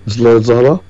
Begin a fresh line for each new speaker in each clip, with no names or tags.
سلايد ظاهرة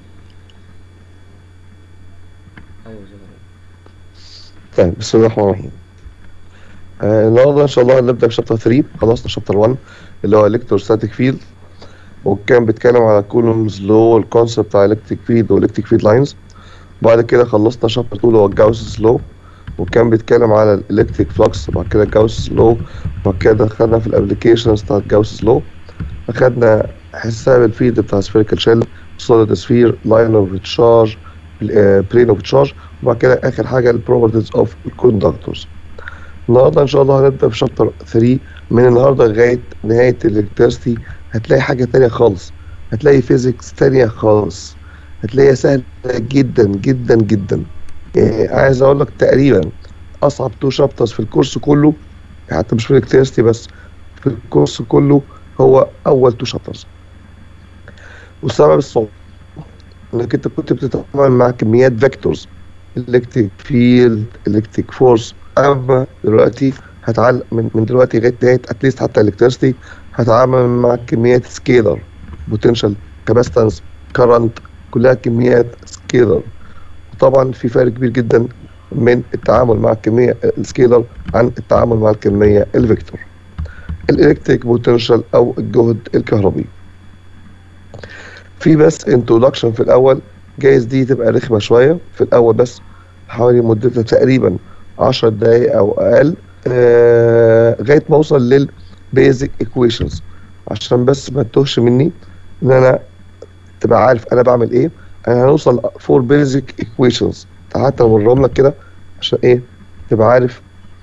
ايوه زي
طيب بسم الله الرحمن الرحيم آه النهارده ان شاء الله هنبدا بشابتر 3 خلصنا شابتر 1 اللي هو الكتروستاتيك فيلد وكان بيتكلم على كولومز لو الكونسيبت بتاع الكتريك فيلد والكتريك فيلد لاينز بعد كده خلصنا شابتر 2 اللي هو الجاوسز لو وكان بيتكلم على الالكتريك فلكس وبعد كده الجاوسز لو وبعد كده دخلنا في الابلكيشنز بتاعت الجاوسز لو اخدنا حساب الفيلد بتاع سفيريكال شيل سوليد سفير لاين اوف تشارج بلين اوف تشارج وبعد كده اخر حاجه البروبرتيز اوف الكوندكتورز النهارده ان شاء الله هنبدا في شابتر 3 من النهارده لغايه نهايه الالكتريستي هتلاقي حاجه تانية خالص هتلاقي فيزيكس تانية خالص هتلاقيها سهله جدا جدا جدا يعني عايز اقول لك تقريبا اصعب تو شابترز في الكورس كله حتى مش في الالكتريستي بس في الكورس كله هو اول تو شابترز والسبب الصعوبه انك انت كنت بتتعامل مع كميات فيكتورز الكتريك فيلد الكتريك فورس اما دلوقتي هتعلم من, من دلوقتي لغايه نهايه اتليست حتى الكتريستي هتعامل مع كميات سكيلر بوتنشال كاباستنس كرنت كلها كميات سكيلر وطبعا في فرق كبير جدا من التعامل مع الكميه السكيلر عن التعامل مع الكميه الفيكتور الالكتريك بوتنشال او الجهد الكهربي في بس انترودكشن في الاول جايز دي تبقى رخمه شويه في الاول بس حوالي مدتها تقريبا 10 دقايق او اقل آه لغايه ما اوصل للبيزك ايكويشنز عشان بس ما تتوهش مني ان انا تبقى عارف انا بعمل ايه انا هنوصل فور بيزك ايكويشنز حتى اوريهم لك كده عشان ايه تبقى عارف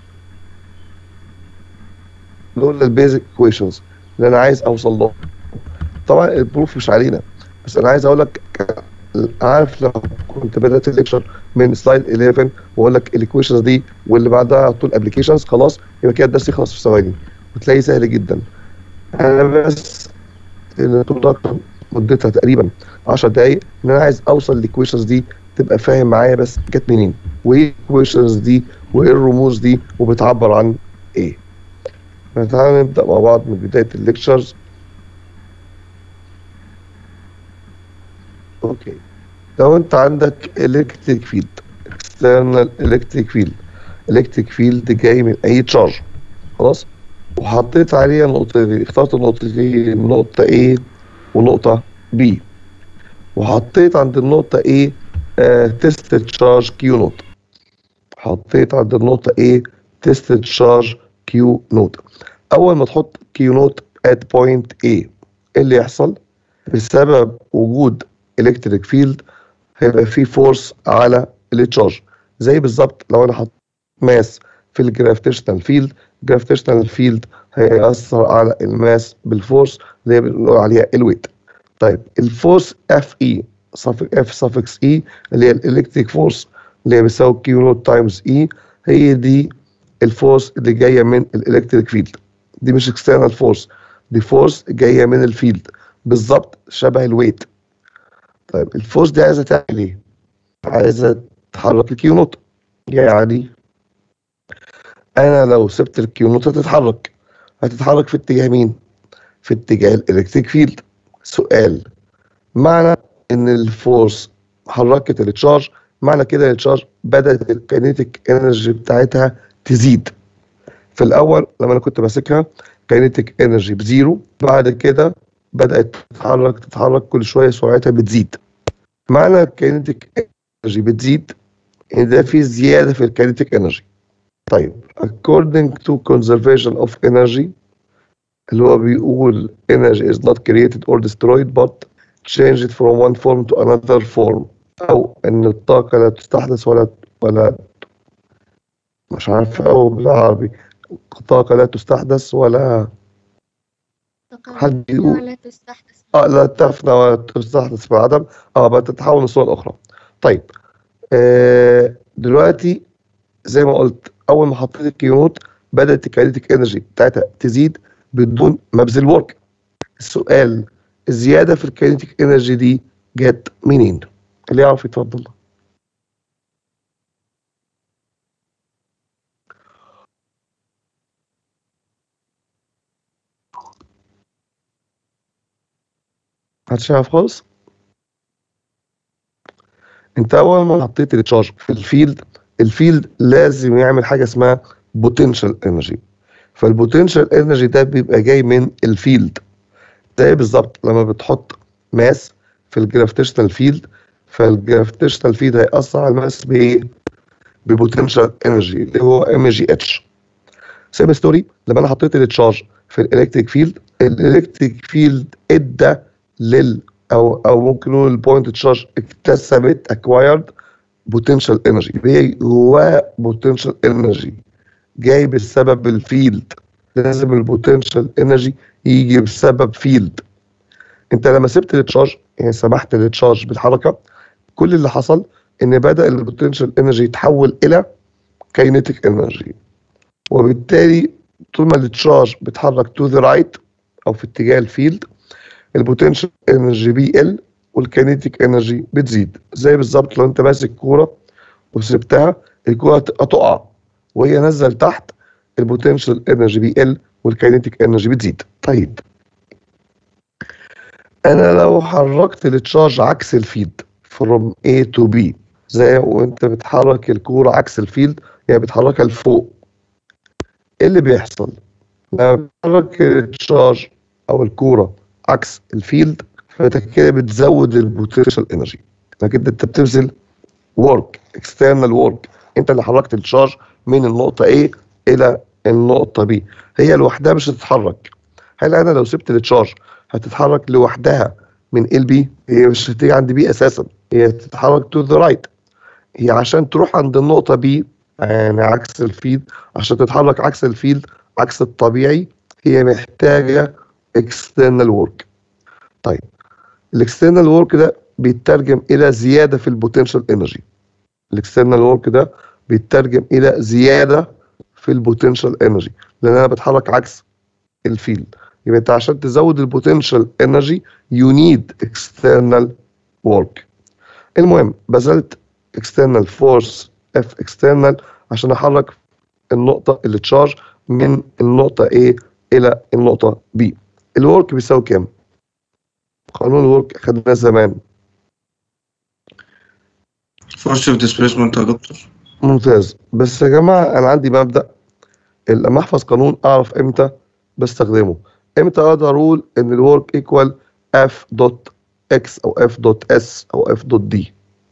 دول البيزك ايكويشنز اللي انا عايز اوصل لهم طبعا البروف مش علينا بس انا عايز اقول لك عارف لو كنت بدات الليكشر من سلايد 11 واقول لك الايكويشنز دي واللي بعدها على طول ابلكيشنز خلاص يبقى كده الدرس يخلص في ثواني وتلاقيه سهل جدا انا بس الانترودكشن مدتها تقريبا 10 دقايق ان انا عايز اوصل للايكويشنز دي تبقى فاهم معايا بس جت منين وايه الايكويشنز دي وايه الرموز دي وبتعبر عن ايه تعالى نبدا مع بعض من بدايه الليكتشرز اوكي لو انت عندك الكتريك فيلد اكسترنال الكتريك فيلد الكتريك فيلد جاي من اي تشارج خلاص وحطيت عليها نقطتين اخترت النقطتين نقطة A ونقطة B وحطيت عند النقطة A تيست تشارج كيو نوت حطيت عند النقطة A تيست تشارج كيو نوت أول ما تحط كيو نوت at point A ايه اللي يحصل بسبب وجود الكتريك فيلد هيبقى في فورس على التشارج زي بالظبط لو انا حطيت ماس في الجرافيتيشنال فيلد الجرافيتيشنال فيلد هيأثر على الماس بالفورس اللي هي بنقول عليها الويت طيب الفورس اف اي اف سفكس اي اللي هي الالكتريك فورس اللي هي بتساوي كيو نوت تايمز اي هي دي الفورس اللي جايه من الالكتريك فيلد دي مش اكسترنال فورس دي فورس جايه من الفيلد بالظبط شبه الويت طيب الفورس دي عايزه تعمل ايه؟ عايزه تحرك الكيو نوت يعني انا لو سبت الكيو نوت هتتحرك هتتحرك في اتجاه مين؟ في اتجاه الالكتريك فيلد سؤال معنى ان الفورس حركت التشارج معنى كده التشارج بدات الكينيتيك انرجي بتاعتها تزيد في الاول لما انا كنت ماسكها كينيتيك انرجي بزيرو بعد كده بدات تتحرك تتحرك كل شويه سرعتها بتزيد معنى الكينيتيك انرجي بتزيد ان ده في زياده في الكينيتيك انرجي طيب according to conservation of energy اللي هو بيقول energy is not created or destroyed but changed from one form to another form او ان الطاقه لا تستحدث ولا ولا مش عارف او بالعربي الطاقه لا تستحدث ولا حد يقول
لا تستحدث
اه لا تفنى ولا تستحدث بالعدم اه بقى تتحول لصورة أخرى طيب آه دلوقتي زي ما قلت أول ما حطيت الكيونوت بدأت الكاينتيك انرجي بتاعتها تزيد بدون ما ابذل ورك السؤال الزيادة في الكاينتيك انرجي دي جت منين؟ اللي يعرف يتفضل محدش يعرف خالص؟ انت اول ما حطيت التشارج في الفيلد الفيلد لازم يعمل حاجه اسمها بوتنشال انرجي فالبوتنشال انرجي ده بيبقى جاي من الفيلد زي بالظبط لما بتحط ماس في الجرافيتيشنال فيلد فالجرافيتيشنال فيلد هيأثر على الماس بايه؟ ببوتنشال انرجي اللي هو ام جي اتش سيم ستوري لما انا حطيت التشارج في الالكتريك فيلد الالكتريك فيلد ادى لل او او ممكن نقول البوينت تشارج اكتسبت اكوايرد بوتنشال انرجي هي جواه بوتنشال انرجي جاي بسبب الفيلد لازم البوتنشال انرجي يجي بسبب فيلد انت لما سبت التشارج يعني سمحت للتشارج بالحركه كل اللي حصل ان بدا البوتنشال انرجي يتحول الى كاينيتيك انرجي وبالتالي طول ما التشارج بيتحرك تو ذا رايت او في اتجاه الفيلد البوتنشال انرجي بيقل والكينيتيك انرجي بتزيد زي بالظبط لو انت ماسك كوره وسبتها الكوره تبقى تقع وهي نزل تحت البوتنشال انرجي بيقل والكينيتيك انرجي بتزيد طيب انا لو حركت التشارج عكس الفيلد from A to B زي وانت بتحرك الكوره عكس الفيلد يعني بتحركها لفوق ايه اللي بيحصل لما بتحرك التشارج او الكوره عكس الفيلد فانت كده بتزود البوتنشال انرجي لكن انت بتبذل ورك اكسترنال ورك انت اللي حركت التشارج من النقطه A الى النقطه B هي لوحدها مش هتتحرك هل انا لو سبت التشارج هتتحرك لوحدها من ال بي هي مش هتيجي عند بي اساسا هي تتحرك تو ذا رايت هي عشان تروح عند النقطه بي يعني عكس الفيلد عشان تتحرك عكس الفيلد عكس الطبيعي هي محتاجه اكسترنال ورك طيب الاكسترنال ورك ده بيترجم الى زياده في البوتنشال انرجي الاكسترنال ورك ده بيترجم الى زياده في البوتنشال انرجي لان انا بتحرك عكس الفيلد يبقى انت عشان تزود البوتنشال انرجي يو نيد اكسترنال ورك المهم بذلت اكسترنال فورس اف اكسترنال عشان احرك النقطه اللي تشارج من النقطه A الى النقطه B الورك بيساوي كام قانون الورك خدناه زمان
فورس اوف ديسبيسمنت يا دكتور
ممتاز بس يا جماعه انا عندي مبدا لما احفظ قانون اعرف امتى بستخدمه امتى اقدر اقول ان الورك ايكوال اف دوت اكس او اف دوت اس او اف دوت دي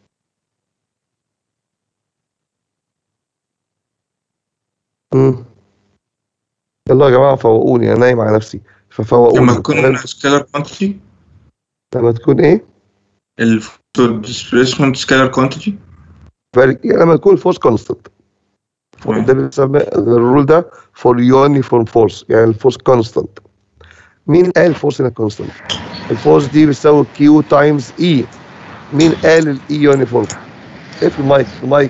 يلا يا جماعه فوقوني انا نايم على نفسي ففوقوني
لما تكون سكالر كوانتيتي
لما تكون ايه؟
الديسبيسمنت سكالر كوانتيتي
very- يعني لما تكون الفورس كونستنت
تمام.
ده بيسمى الرول ده فور يونيفورم فورس يعني الفورس كونستنت مين قال الفورس هنا كونستنت؟ الفورس دي بتساوي كيو تايمز اي مين قال الاي يونيفورم؟ اقفل المايك المايك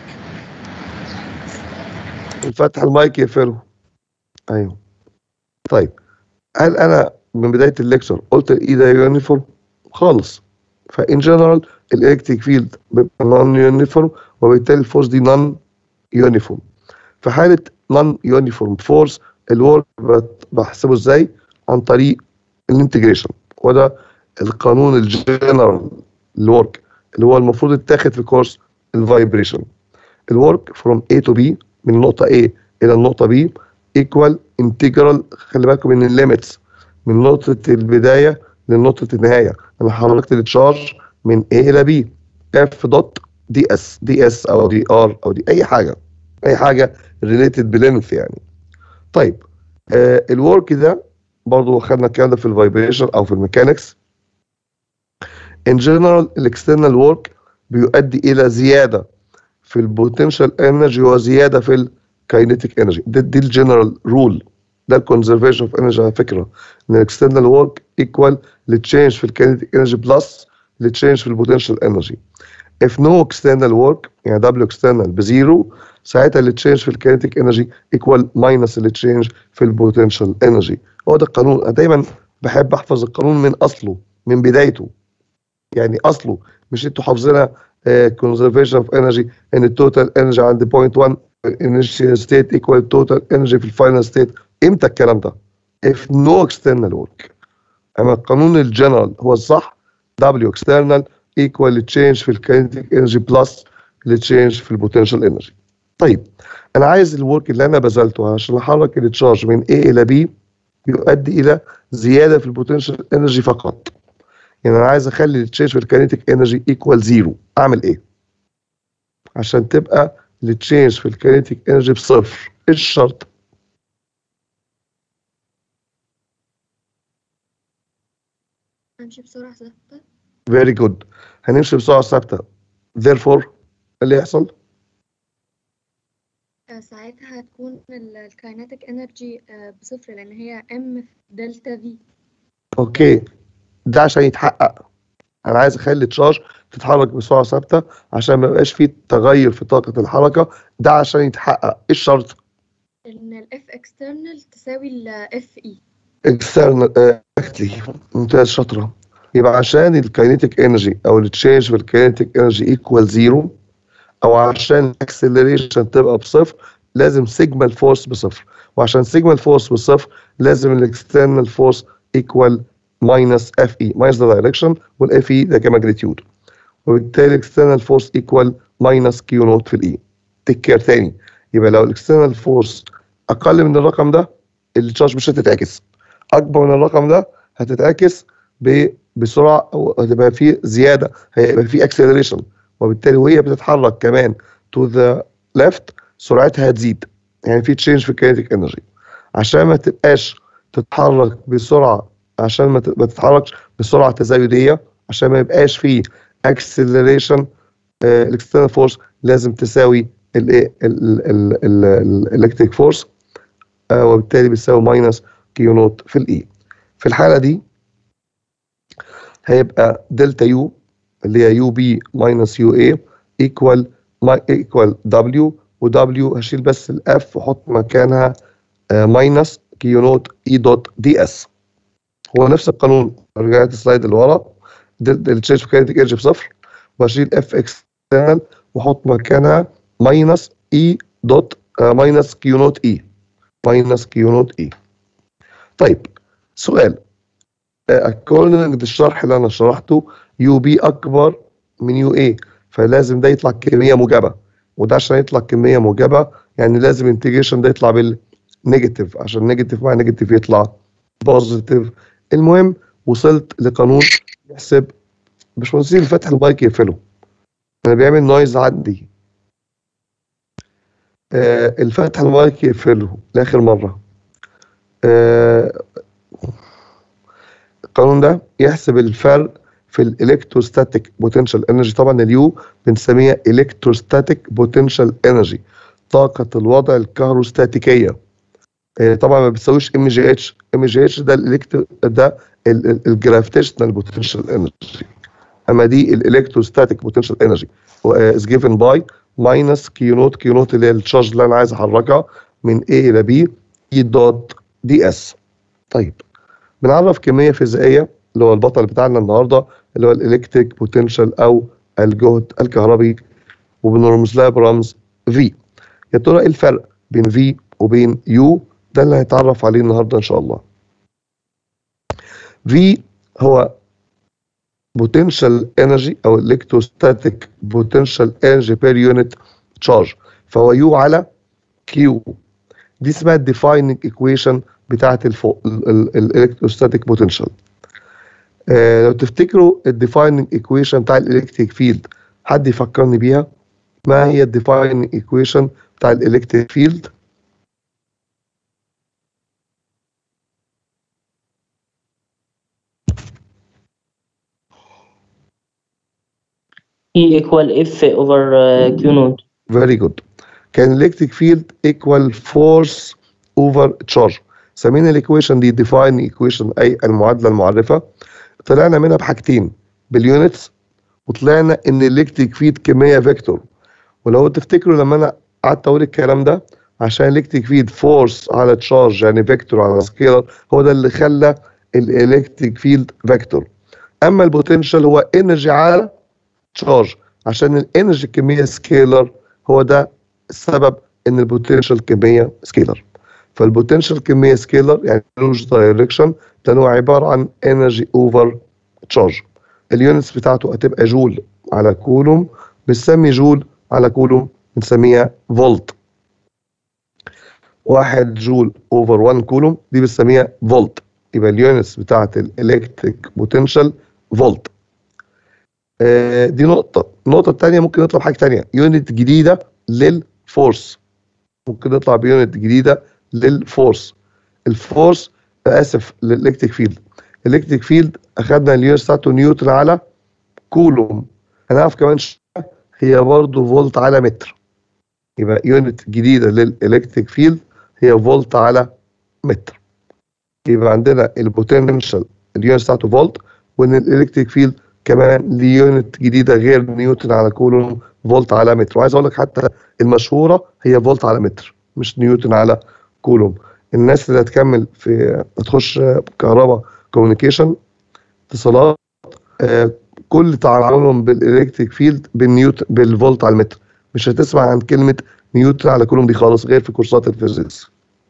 فتح المايك يقفله ايوه طيب هل انا من بدايه الليكتشر قلت الاي ده يونيفورم؟ خالص فان جنرال الالكتريك فيلد بيبقى نون يونيفورم وبالتالي الفورس دي نون يونيفورم في حاله نون يونيفورم فورس الورك بحسبه ازاي عن طريق الانتجريشن وده القانون الجنرال الورك اللي هو المفروض يتاخد في كورس الفايبريشن الورك فروم A to B من النقطة A إلى النقطة B equal integral خلي بالكم من الليميتس من نقطة البداية لنقطة النهاية أنا حركت التشارج من A إلى B F دوت دي اس دي اس أو دي ار أو دي أي حاجة أي حاجة related بلينث يعني طيب آه الورك ده برضو خدنا الكلام ده في الفايبريشن أو في الميكانكس in general الاكسترنال ورك بيؤدي الى زياده في البوتنشال انرجي وزياده في الكاينيتيك انرجي ده دي الجنرال رول ده الكونزرفيشن اوف انرجي على فكره ان الاكسترنال ورك ايكوال للتشينج في الكاينيتيك انرجي بلس للتشينج في البوتنشال انرجي if no external work يعني W external بزيرو ساعتها التشينج في الكاينيتيك انرجي ايكوال ماينس التشينج في البوتنشال انرجي هو ده القانون انا دايما بحب احفظ القانون من اصله من بدايته يعني اصله مش انتوا حافظينها كونزرفيشن اوف انرجي ان التوتال انرجي عند بوينت 1 initial state equal total energy في الفاينل ستيت امتى الكلام ده؟ if no external work اما القانون الجنرال هو الصح W external ايكوال التشينج في الكاينتيك انرجي بلس التشينج في البوتنشال انرجي طيب انا عايز الورك اللي انا بذلته عشان احرك التشارج من A الى B يؤدي الى زياده في البوتنشال انرجي فقط يعني انا عايز اخلي التشينج في الكاينتيك انرجي ايكوال زيرو اعمل ايه عشان تبقى التشينج في الكاينتيك انرجي بصفر ايه الشرط
امشي بسرعة ثابتة
فيري جود هنمشي بسرعه ثابته therefore اللي يحصل
آه، ساعتها هتكون الكايناتيك انرجي بصفر لان هي ام في دلتا في
اوكي ده عشان يتحقق انا عايز اخلي التشارج تتحرك بسرعه ثابته عشان ما يبقاش فيه تغير في طاقه الحركه ده عشان يتحقق ايه الشرط
ان الاف اكسترنال تساوي الاف اي
اكسترنال اكتلي ممتاز شاطره يبقى عشان الكاينيتيك انرجي او التشينج في الكاينيتيك انرجي ايكوال زيرو او عشان الاكسلريشن تبقى بصفر لازم سيجما الفورس بصفر وعشان سيجما الفورس بصفر لازم الاكسترنال فورس ايكوال ماينس اف اي ماينس ذا دايركشن والاف اي ده كماجنتيود وبالتالي الاكسترنال فورس ايكوال ماينس كيو نوت في الاي تيك كير تاني يبقى لو الاكسترنال فورس اقل من الرقم ده التشارج مش هتتعكس اكبر من الرقم ده هتتعكس ب- بسرعه او هتبقى في زياده هيبقى في اكسلريشن وبالتالي وهي بتتحرك كمان تو ذا ليفت سرعتها هتزيد يعني في تشينج في الكينيتيك انرجي عشان ما تبقاش تتحرك بسرعه عشان ما ت- ما تتحركش بسرعه تزايديه عشان ما يبقاش في اكسلريشن الاكسترنال فورس لازم تساوي الايه الالكتريك فورس وبالتالي بتساوي ماينس كيو نوت في الاي في الحاله دي هيبقى دلتا يو اللي هي يو بي ماينس يو اي ايكوال ايكوال دبليو ودبليو هشيل بس الاف واحط مكانها ماينس كيو نوت اي دوت دي اس هو نفس القانون رجعت السلايد اللي ورا التشينج في كاينتيك انرجي بصفر واشيل اف اكسترنال واحط مكانها ماينس اي دوت ماينس كيو نوت اي ماينس كيو نوت اي طيب سؤال اكوردنج للشرح اللي انا شرحته يو بي اكبر من يو اي فلازم ده يطلع كميه موجبه وده عشان يطلع كميه موجبه يعني لازم انتجريشن ده يطلع بالنيجاتيف عشان نيجاتيف مع نيجاتيف يطلع بوزيتيف المهم وصلت لقانون يحسب باشمهندسين فتح المايك يقفله انا بيعمل نويز عندي آه الفتح المايك يقفله لاخر مره آه القانون ده يحسب الفرق في الالكتروستاتيك بوتنشال انرجي طبعا اليو بنسميها الكتروستاتيك بوتنشال انرجي طاقه الوضع الكهروستاتيكيه آه، طبعا ما بتساويش ام جي اتش ام جي اتش ده الالكترو ده الجرافيتيشنال بوتنشال انرجي اما دي الالكتروستاتيك بوتنشال انرجي از جيفن باي ماينس كيو نوت كيو نوت اللي هي التشارج اللي انا عايز احركها من A الى B اي دوت دي اس طيب بنعرف كميه فيزيائيه اللي هو البطل بتاعنا النهارده اللي هو الالكتريك بوتنشال او الجهد الكهربي وبنرمز لها برمز V يا ترى ايه الفرق بين V وبين U ده اللي هنتعرف عليه النهارده ان شاء الله V هو potential energy او electrostatic potential energy per unit charge فهو U على Q دي اسمها defining equation بتاعت الفوق الالكتروستاتيك بوتنشال آه لو تفتكروا الديفايننج ايكويشن بتاع الالكتريك فيلد حد يفكرني بيها ما هي الديفايننج ايكويشن بتاع الالكتريك فيلد
E equal F over uh, Q naught.
فيري جود كان الكتريك فيلد ايكوال فورس اوفر تشارج سمينا الايكويشن دي ديفاين ايكويشن اي المعادله المعرفه طلعنا منها بحاجتين باليونتس وطلعنا ان الالكتريك فيلد كميه فيكتور ولو تفتكروا لما انا قعدت اقول الكلام ده عشان الالكتريك فيلد فورس على تشارج يعني فيكتور على سكيلر هو ده اللي خلى الالكتريك فيلد فيكتور اما البوتنشال هو انرجي على تشارج عشان الانرجي كميه سكيلر هو ده السبب ان البوتنشال كميه سكيلر فالبوتنشال كميه سكيلر يعني لوج دايركشن ده هو عباره عن انرجي اوفر تشارج اليونتس بتاعته هتبقى جول على كولوم بنسمي جول على كولوم بنسميها فولت واحد جول اوفر 1 كولوم دي بنسميها فولت يبقى اليونتس بتاعت الالكتريك بوتنشال فولت آه، دي نقطة النقطة التانية ممكن نطلب حاجة تانية يونت جديدة للفورس ممكن نطلع بيونت جديدة للفورس الفورس آسف للإلكتريك فيلد الإلكتريك فيلد أخدنا اليونت بتاعته نيوتن على كولوم هنعرف كمان شوية هي برضه فولت على متر يبقى يونت جديدة للإلكتريك فيلد هي فولت على متر يبقى عندنا البوتنشال اليونت بتاعته فولت وان الالكتريك فيلد كمان ليه يونت جديده غير نيوتن على كولوم فولت على متر وعايز اقول لك حتى المشهوره هي فولت على متر مش نيوتن على كولوم الناس اللي هتكمل في هتخش كهرباء كوميونيكيشن اتصالات آه، كل تعاملهم بالالكتريك فيلد بالنيوتن بالفولت على المتر مش هتسمع عن كلمه نيوتن على كولوم دي خالص غير في كورسات الفيزيكس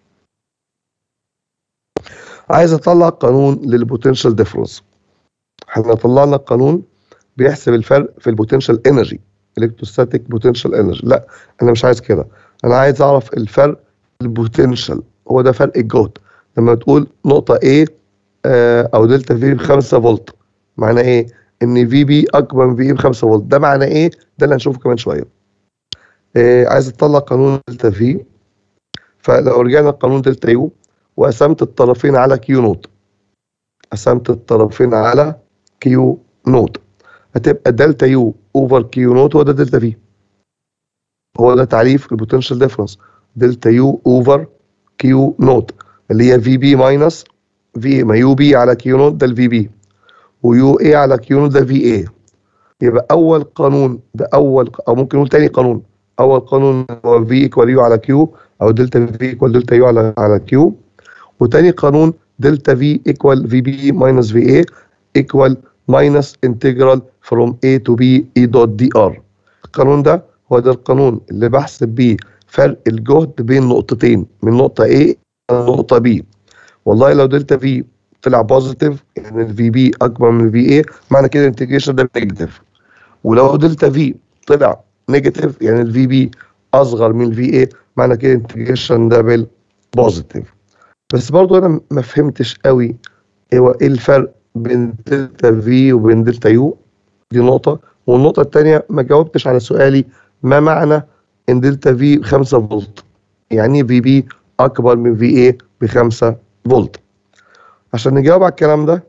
عايز اطلع قانون للبوتنشال ديفرنس احنا طلعنا قانون بيحسب الفرق في البوتنشال انرجي الكتروستاتيك بوتنشال انرجي لا انا مش عايز كده انا عايز اعرف الفرق البوتنشال هو ده فرق الجهد لما تقول نقطة A آه، او دلتا في ب 5 فولت معناه ايه؟ ان في بي اكبر من في اي ب 5 فولت ده معناه ايه؟ ده اللي هنشوفه كمان شوية آه، عايز اطلع قانون دلتا في فلو رجعنا لقانون دلتا يو وقسمت الطرفين على كيو نوت قسمت الطرفين على كيو نوت هتبقى دلتا يو اوفر كيو نوت هو ده دلتا في هو ده تعريف البوتنشال ديفرنس دلتا يو اوفر كيو نوت اللي هي في بي ماينس في ما يو بي على كيو نوت ده الفي بي ويو اي على كيو نوت ده في اي يبقى اول قانون ده اول او ممكن نقول تاني قانون اول قانون هو في ايكوال يو على كيو او دلتا في ايكوال دلتا يو على على كيو وتاني قانون دلتا في ايكوال في بي ماينس في اي ايكوال ماينس انتجرال فروم A to B E دوت دي ار القانون ده هو ده القانون اللي بحسب بيه فرق الجهد بين نقطتين من نقطة A لنقطة B والله لو دلتا في طلع بوزيتيف يعني الفي بي اكبر من الفي اي معنى كده الانتجريشن ده نيجاتيف ولو دلتا في طلع نيجاتيف يعني الفي بي اصغر من الفي اي معنى كده الانتجريشن ده بالبوزيتيف بس برضو انا ما فهمتش قوي هو ايه الفرق بين دلتا في وبين دلتا يو دي نقطة والنقطة التانية ما جاوبتش على سؤالي ما معنى ان دلتا في 5 فولت يعني في بي اكبر من في اي ب 5 فولت عشان نجاوب على الكلام ده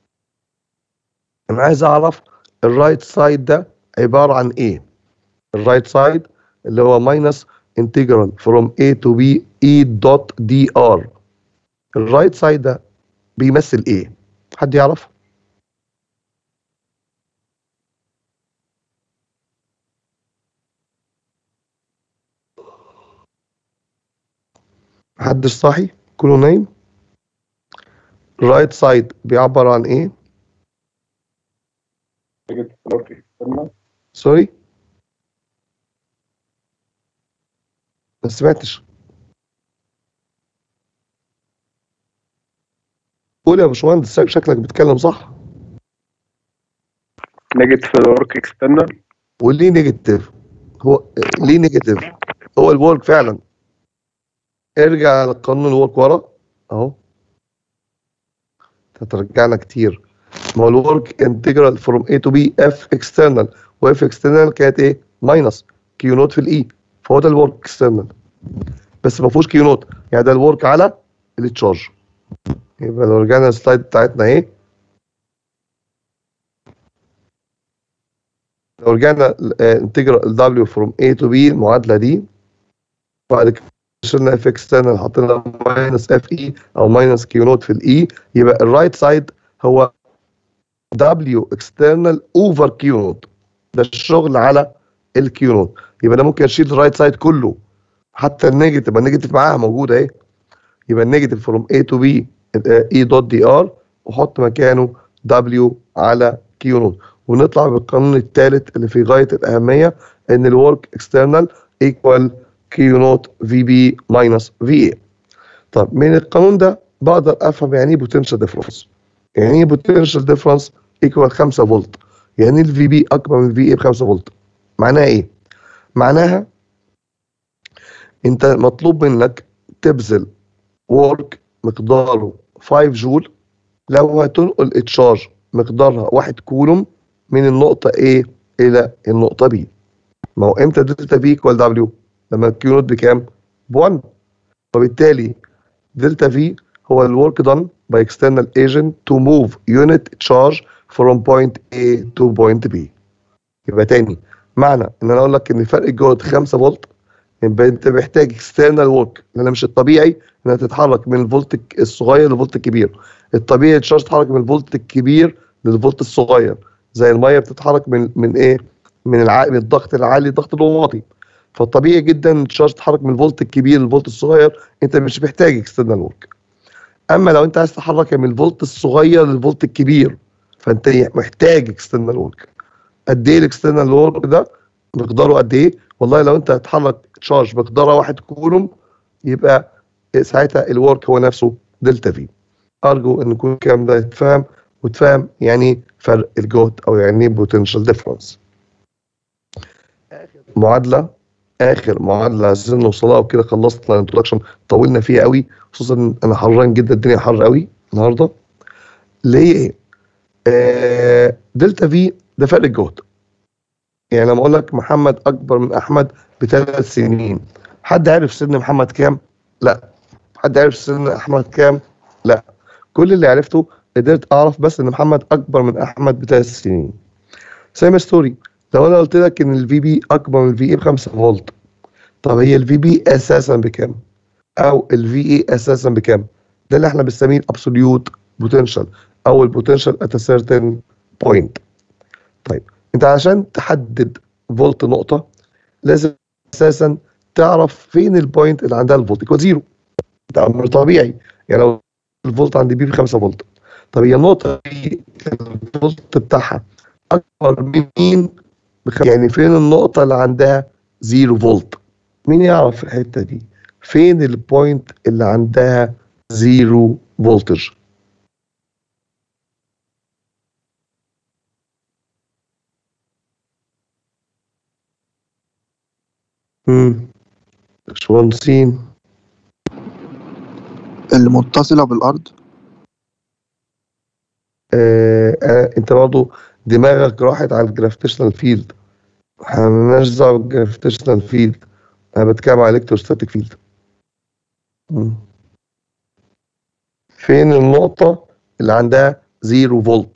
انا عايز اعرف الرايت سايد ده عبارة عن ايه الرايت سايد اللي هو ماينس انتجرال فروم A to B E دوت دي ار الرايت سايد ده بيمثل ايه حد يعرف محدش صاحي كله نايم الرايت سايد بيعبر عن ايه سوري ما سمعتش قول يا باشمهندس شكلك بتتكلم صح
نيجاتيف الورك اكسترنال
وليه نيجاتيف هو ليه نيجاتيف هو الورك فعلا ارجع لقانون الورك ورا اهو هترجعنا كتير ما هو الورك انتجرال فروم A to B F اكسترنال واف اكسترنال كانت ايه ماينس كيو نوت في الاي فهو ده الورك اكسترنال بس ما فيهوش كيو نوت يعني ده الورك على التشارج يبقى لو رجعنا السلايد بتاعتنا ايه لو رجعنا انتجرال دبليو فروم A to B المعادله دي بعد كده شلنا اف اكسترنال حطينا ماينس اف اي او ماينس كيو نوت في الاي يبقى الرايت سايد هو دبليو اكسترنال اوفر كيو نوت ده الشغل على الكيو نوت يبقى انا ممكن اشيل الرايت سايد كله حتى النيجاتيف يبقى النيجاتيف معاها موجوده اهي يبقى النيجاتيف فروم A to B اي دوت دي ار وحط مكانه دبليو على كيو نوت ونطلع بالقانون الثالث اللي في غايه الاهميه ان الورك اكسترنال ايكوال كيو نوت في بي ماينس في اي طب من القانون ده بقدر افهم يعني ايه بوتنشال ديفرنس يعني ايه بوتنشال ديفرنس ايكوال 5 فولت يعني الفي بي اكبر من الفي اي ب 5 فولت معناها ايه معناها انت مطلوب منك تبذل ورك مقداره 5 جول لو هتنقل التشارج مقدارها 1 كولوم من النقطة A إلى النقطة B ما هو امتى دلتا V ايكوال W لما الكيو نوت بكام؟ ب 1 وبالتالي دلتا V هو الورك done by external agent to move unit charge from point A to point B يبقى تاني معنى ان انا اقول لك ان فرق الجهد 5 فولت يبقى انت محتاج اكسترنال ورك لان مش الطبيعي انها تتحرك من الفولت الصغير للفولت الكبير الطبيعي الشارج تتحرك من الفولت الكبير للفولت الصغير زي الميه بتتحرك من من ايه من الع... من الضغط العالي للضغط الواطي فالطبيعي جدا الشارج تتحرك من الفولت الكبير للفولت الصغير انت مش محتاج اكسترنال ورك اما لو انت عايز تحرك من الفولت الصغير للفولت الكبير فانت محتاج اكسترنال ورك قد ايه الاكسترنال ورك ده مقداره قد ايه والله لو انت هتحرك تشارج مقدارها واحد كولوم يبقى ساعتها الورك هو نفسه دلتا في ارجو ان يكون الكلام ده يتفهم وتفهم يعني فرق الجهد او يعني بوتنشال ديفرنس معادله اخر معادله عايزين نوصلها وكده خلصنا الانترودكشن طولنا فيها قوي خصوصا إن انا حران جدا الدنيا حر قوي النهارده اللي هي ايه آه دلتا في ده فرق الجهد يعني لما اقول لك محمد اكبر من احمد بثلاث سنين حد عارف سن محمد كام لا حد عارف سن احمد كام لا كل اللي عرفته قدرت اعرف بس ان محمد اكبر من احمد بثلاث سنين سيم ستوري لو انا قلت لك ان الفي بي اكبر من الفي اي ب 5 فولت طب هي الفي بي اساسا بكام او الفي اي اساسا بكام ده اللي احنا بنسميه الابسوليوت بوتنشال او البوتنشال ات سيرتن بوينت طيب انت عشان تحدد فولت نقطه لازم اساسا تعرف فين البوينت اللي عندها الفولت يكون زيرو ده امر طبيعي يعني لو الفولت عند بي ب 5 فولت طب هي النقطه دي الفولت بتاعها اكبر من مين بخ... يعني فين النقطه اللي عندها زيرو فولت مين يعرف الحته دي فين البوينت اللي عندها زيرو فولتج امم باشمهندسين
المتصلة بالأرض
آه آه انت برضو دماغك راحت على الجرافيتيشنال فيلد احنا مالناش دعوه بالجرافيتيشنال فيلد انا بتكلم على الكتروستاتيك فيلد فين النقطة اللي عندها زيرو فولت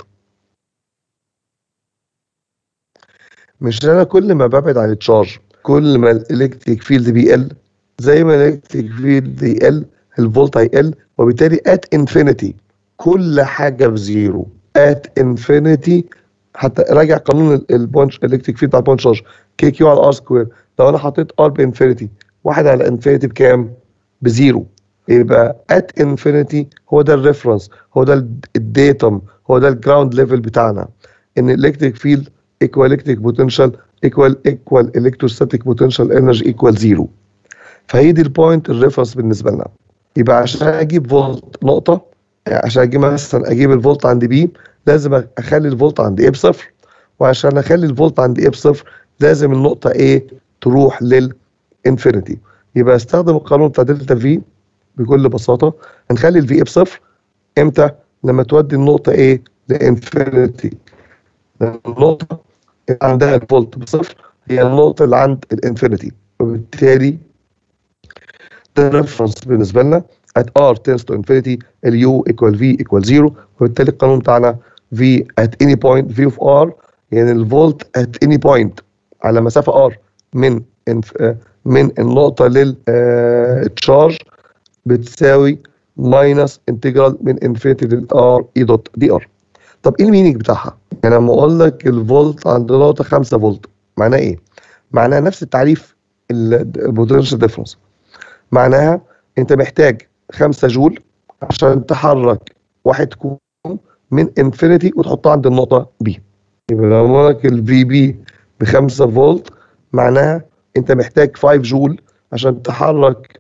مش انا كل ما ببعد عن التشارج كل ما الالكتريك فيلد بيقل زي ما الالكتريك فيلد يقل الفولت هيقل وبالتالي ات انفينيتي كل حاجه بزيرو ات انفينيتي حتى راجع قانون البونش الكتريك فيلد بتاع البونش شارج كي كيو على ار سكوير لو انا حطيت ار بانفينيتي واحد على انفينيتي بكام؟ بزيرو يبقى ات انفينيتي هو ده الريفرنس هو ده الديتم هو ده الجراوند ليفل بتاعنا ان الالكتريك فيلد ايكوال الكتريك بوتنشال ايكوال ايكوال الكتروستاتيك بوتنشال انرجي ايكوال زيرو فهي دي البوينت الريفرنس بالنسبه لنا يبقى عشان اجيب فولت نقطه يعني عشان اجيب مثلا اجيب الفولت عند بي لازم اخلي الفولت عند ايه بصفر وعشان اخلي الفولت عند ايه بصفر لازم النقطه ايه تروح للانفينيتي يبقى استخدم القانون بتاع دلتا في بكل بساطه هنخلي الفي اي بصفر امتى لما تودي النقطه ايه لانفينيتي النقطه اللي عندها الفولت بصفر هي النقطه اللي عند الانفينيتي وبالتالي ده الريفرنس بالنسبه لنا at r tends to infinity ال u equal v equal 0 وبالتالي القانون بتاعنا v at any point v of r يعني الفولت at any point على مسافه r من من النقطه للتشارج بتساوي ماينس انتجرال من انفينيتي للار اي دوت دي ار طب ايه المينينج بتاعها؟ يعني لما اقول لك الفولت عند نقطه 5 فولت معناه ايه؟ معناها نفس التعريف البوتنشال ديفرنس معناها انت محتاج 5 جول عشان تحرك واحد كوم من انفينيتي وتحطها عند النقطه بي يبقى لو اقول لك الفي بي ب 5 فولت معناها انت محتاج 5 جول عشان تحرك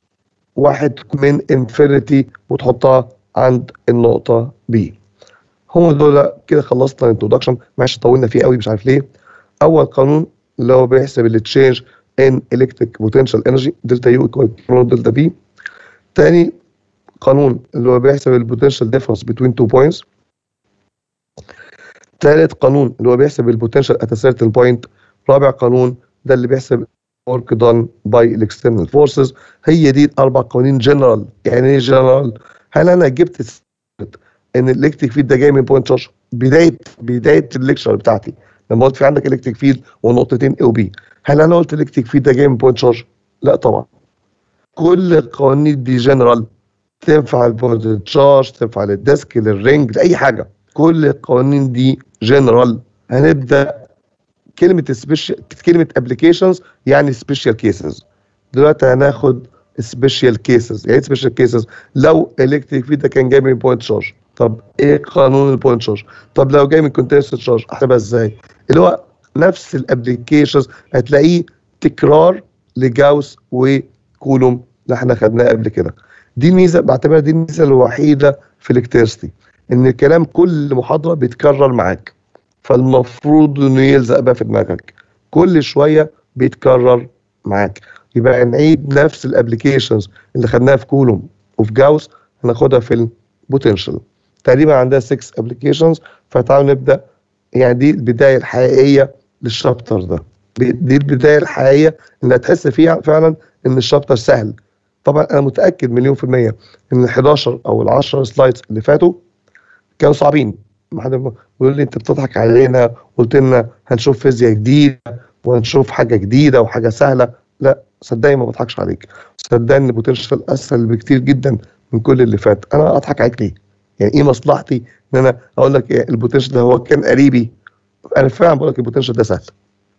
واحد من انفينيتي وتحطها عند النقطه بي هم دول كده خلصنا الانترودكشن معلش طولنا فيه قوي مش عارف ليه اول قانون اللي هو بيحسب التشينج ان الكتريك بوتنشال انرجي دلتا يو ايكوال دلتا بي تاني قانون اللي هو بيحسب البوتنشال ديفرنس بين تو بوينتس تالت قانون اللي هو بيحسب البوتنشال ات سيرتن بوينت رابع قانون ده اللي بيحسب work done by external forces هي دي الاربع قوانين جنرال يعني ايه جنرال هل انا جبت سيرة ان الالكتريك فيلد ده جاي من بوينت تشارج بدايه بدايه الليكشر بتاعتي لما قلت في عندك الكتريك فيلد ونقطتين او بي هل انا قلت الالكتريك فيلد ده جاي من بوينت تشارج لا طبعا كل القوانين دي جنرال تنفع البوينت تشارج تنفع للديسك للرينج لاي حاجه كل القوانين دي جنرال هنبدا كلمه سبيشال كلمه ابلكيشنز يعني سبيشال كيسز دلوقتي هناخد سبيشال كيسز يعني سبيشال كيسز لو الكتريك فيلد ده كان جاي من بوينت تشارج طب ايه قانون البوينت تشارج طب لو جاي من كونتينوس تشارج احسبها ازاي اللي هو نفس الابلكيشنز هتلاقيه تكرار لجاوس وكولوم اللي احنا خدناه قبل كده دي الميزه بعتبرها دي الميزه الوحيده في الكتريستي ان الكلام كل محاضره بيتكرر معاك فالمفروض انه يلزق بقى في دماغك كل شويه بيتكرر معاك يبقى نعيد نفس الابلكيشنز اللي خدناها في كولوم وفي جاوس هناخدها في البوتنشال تقريبا عندها 6 ابلكيشنز فتعالوا نبدا يعني دي البدايه الحقيقيه للشابتر ده دي البدايه الحقيقيه اللي هتحس فيها فعلا ان الشابتر سهل طبعا انا متاكد مليون في الميه ان ال 11 او ال 10 سلايدز اللي فاتوا كانوا صعبين ما حد بيقول لي انت بتضحك علينا قلت لنا هنشوف فيزياء جديده وهنشوف حاجه جديده وحاجه سهله لا صدقني ما بضحكش عليك صدقني البوتنشال اسهل بكتير جدا من كل اللي فات انا اضحك عليك ليه؟ يعني ايه مصلحتي ان انا اقول لك إيه البوتنشال ده هو كان قريبي انا فعلا بقول لك البوتنشال ده سهل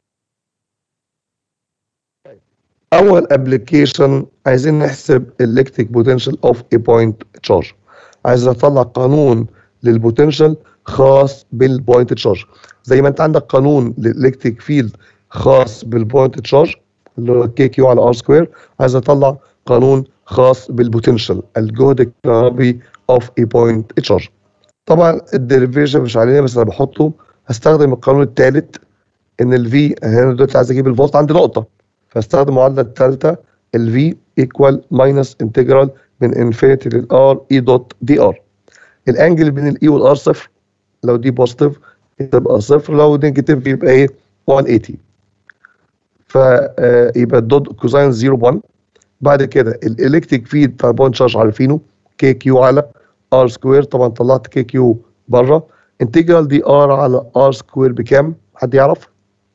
اول ابلكيشن عايزين نحسب الكتريك بوتنشال اوف ا بوينت تشارج عايز اطلع قانون للبوتنشال خاص بالبوينت تشارج زي ما انت عندك قانون للالكتريك فيلد خاص بالبوينت تشارج اللي هو كي كيو على ار سكوير عايز اطلع قانون خاص بالبوتنشال الجهد الكهربي اوف ا بوينت تشارج طبعا الديريفيشن مش علينا بس انا بحطه هستخدم القانون الثالث ان الفي هنا دلوقتي عايز اجيب الفولت عند نقطه فاستخدم المعادله الثالثه الفي ايكوال ماينس انتجرال من انفينيتي للار اي دوت دي ار الانجل بين الاي والار صفر لو دي بوزيتيف تبقى صفر لو نيجاتيف يبقى ايه 180 فيبقى الدوت كوزاين 0 1 بعد كده الالكتريك فيد بتاع البوينت شارج عارفينه كي كيو على ار سكوير طبعا طلعت كي كيو بره انتجرال دي ار على ار سكوير بكام؟ حد يعرف؟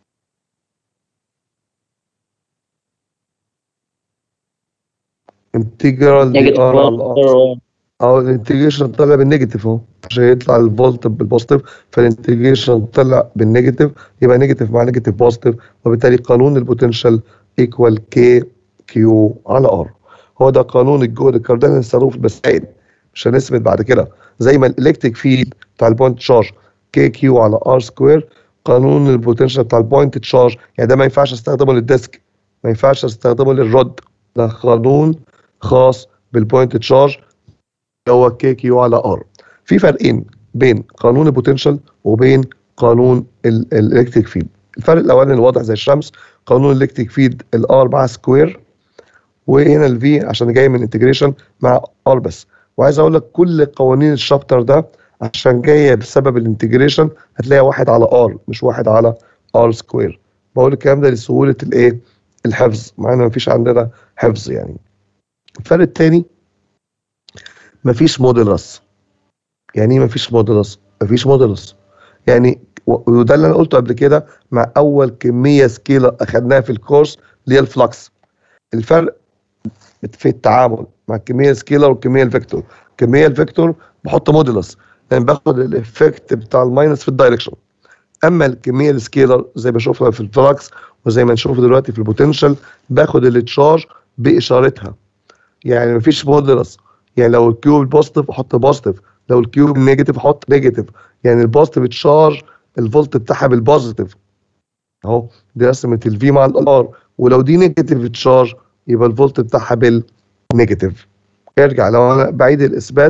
انتجرال دي
نيجاتيف
ار على ار او الانتجريشن طلع بالنيجاتيف اهو عشان يطلع الفولت بالبوزيتيف فالانتجريشن طلع بالنيجاتيف يبقى نيجاتيف مع نيجاتيف بوزيتيف وبالتالي قانون البوتنشال ايكوال كي كيو على ار هو ده قانون الجهد الكاردينال هنستخدمه في المسائل مش هنثبت بعد كده زي ما الالكتريك فيلد بتاع البوينت تشارج كي كيو على ار سكوير قانون البوتنشال بتاع البوينت تشارج يعني ده ما ينفعش استخدمه للديسك ما ينفعش استخدمه للرد ده قانون خاص بالبوينت تشارج هو كي كيو على ار في فرقين بين قانون البوتنشال وبين قانون الالكتريك فيلد الفرق الاولاني الواضح زي الشمس قانون الالكتريك فيلد الار مع سكوير وهنا الفي عشان جاي من انتجريشن مع ار بس وعايز اقول لك كل قوانين الشابتر ده عشان جايه بسبب الانتجريشن هتلاقي واحد على ار مش واحد على ار سكوير بقول الكلام ده لسهوله الايه الحفظ مع ان مفيش عندنا حفظ يعني الفرق الثاني مفيش موديلس يعني ايه مفيش موديلس مفيش موديلس يعني وده اللي انا قلته قبل كده مع اول كميه سكيلر اخدناها في الكورس اللي هي الفلكس الفرق في التعامل مع الكميه سكيلر والكميه الفيكتور الكميه الفيكتور بحط موديلس يعني باخد الافكت بتاع الماينس في الدايركشن اما الكميه السكيلر زي ما بشوفها في الفلكس وزي ما نشوف دلوقتي في البوتنشال باخد التشارج باشارتها يعني مفيش موديلس يعني لو الكيوب بوزيتيف احط بوزيتيف لو الكيوب نيجاتيف احط نيجاتيف يعني البوزيتيف تشارج الفولت بتاعها بالبوزيتيف اهو دي رسمه الفي مع الار ولو دي نيجاتيف تشارج يبقى الفولت بتاعها بالنيجاتيف ارجع لو انا بعيد الاثبات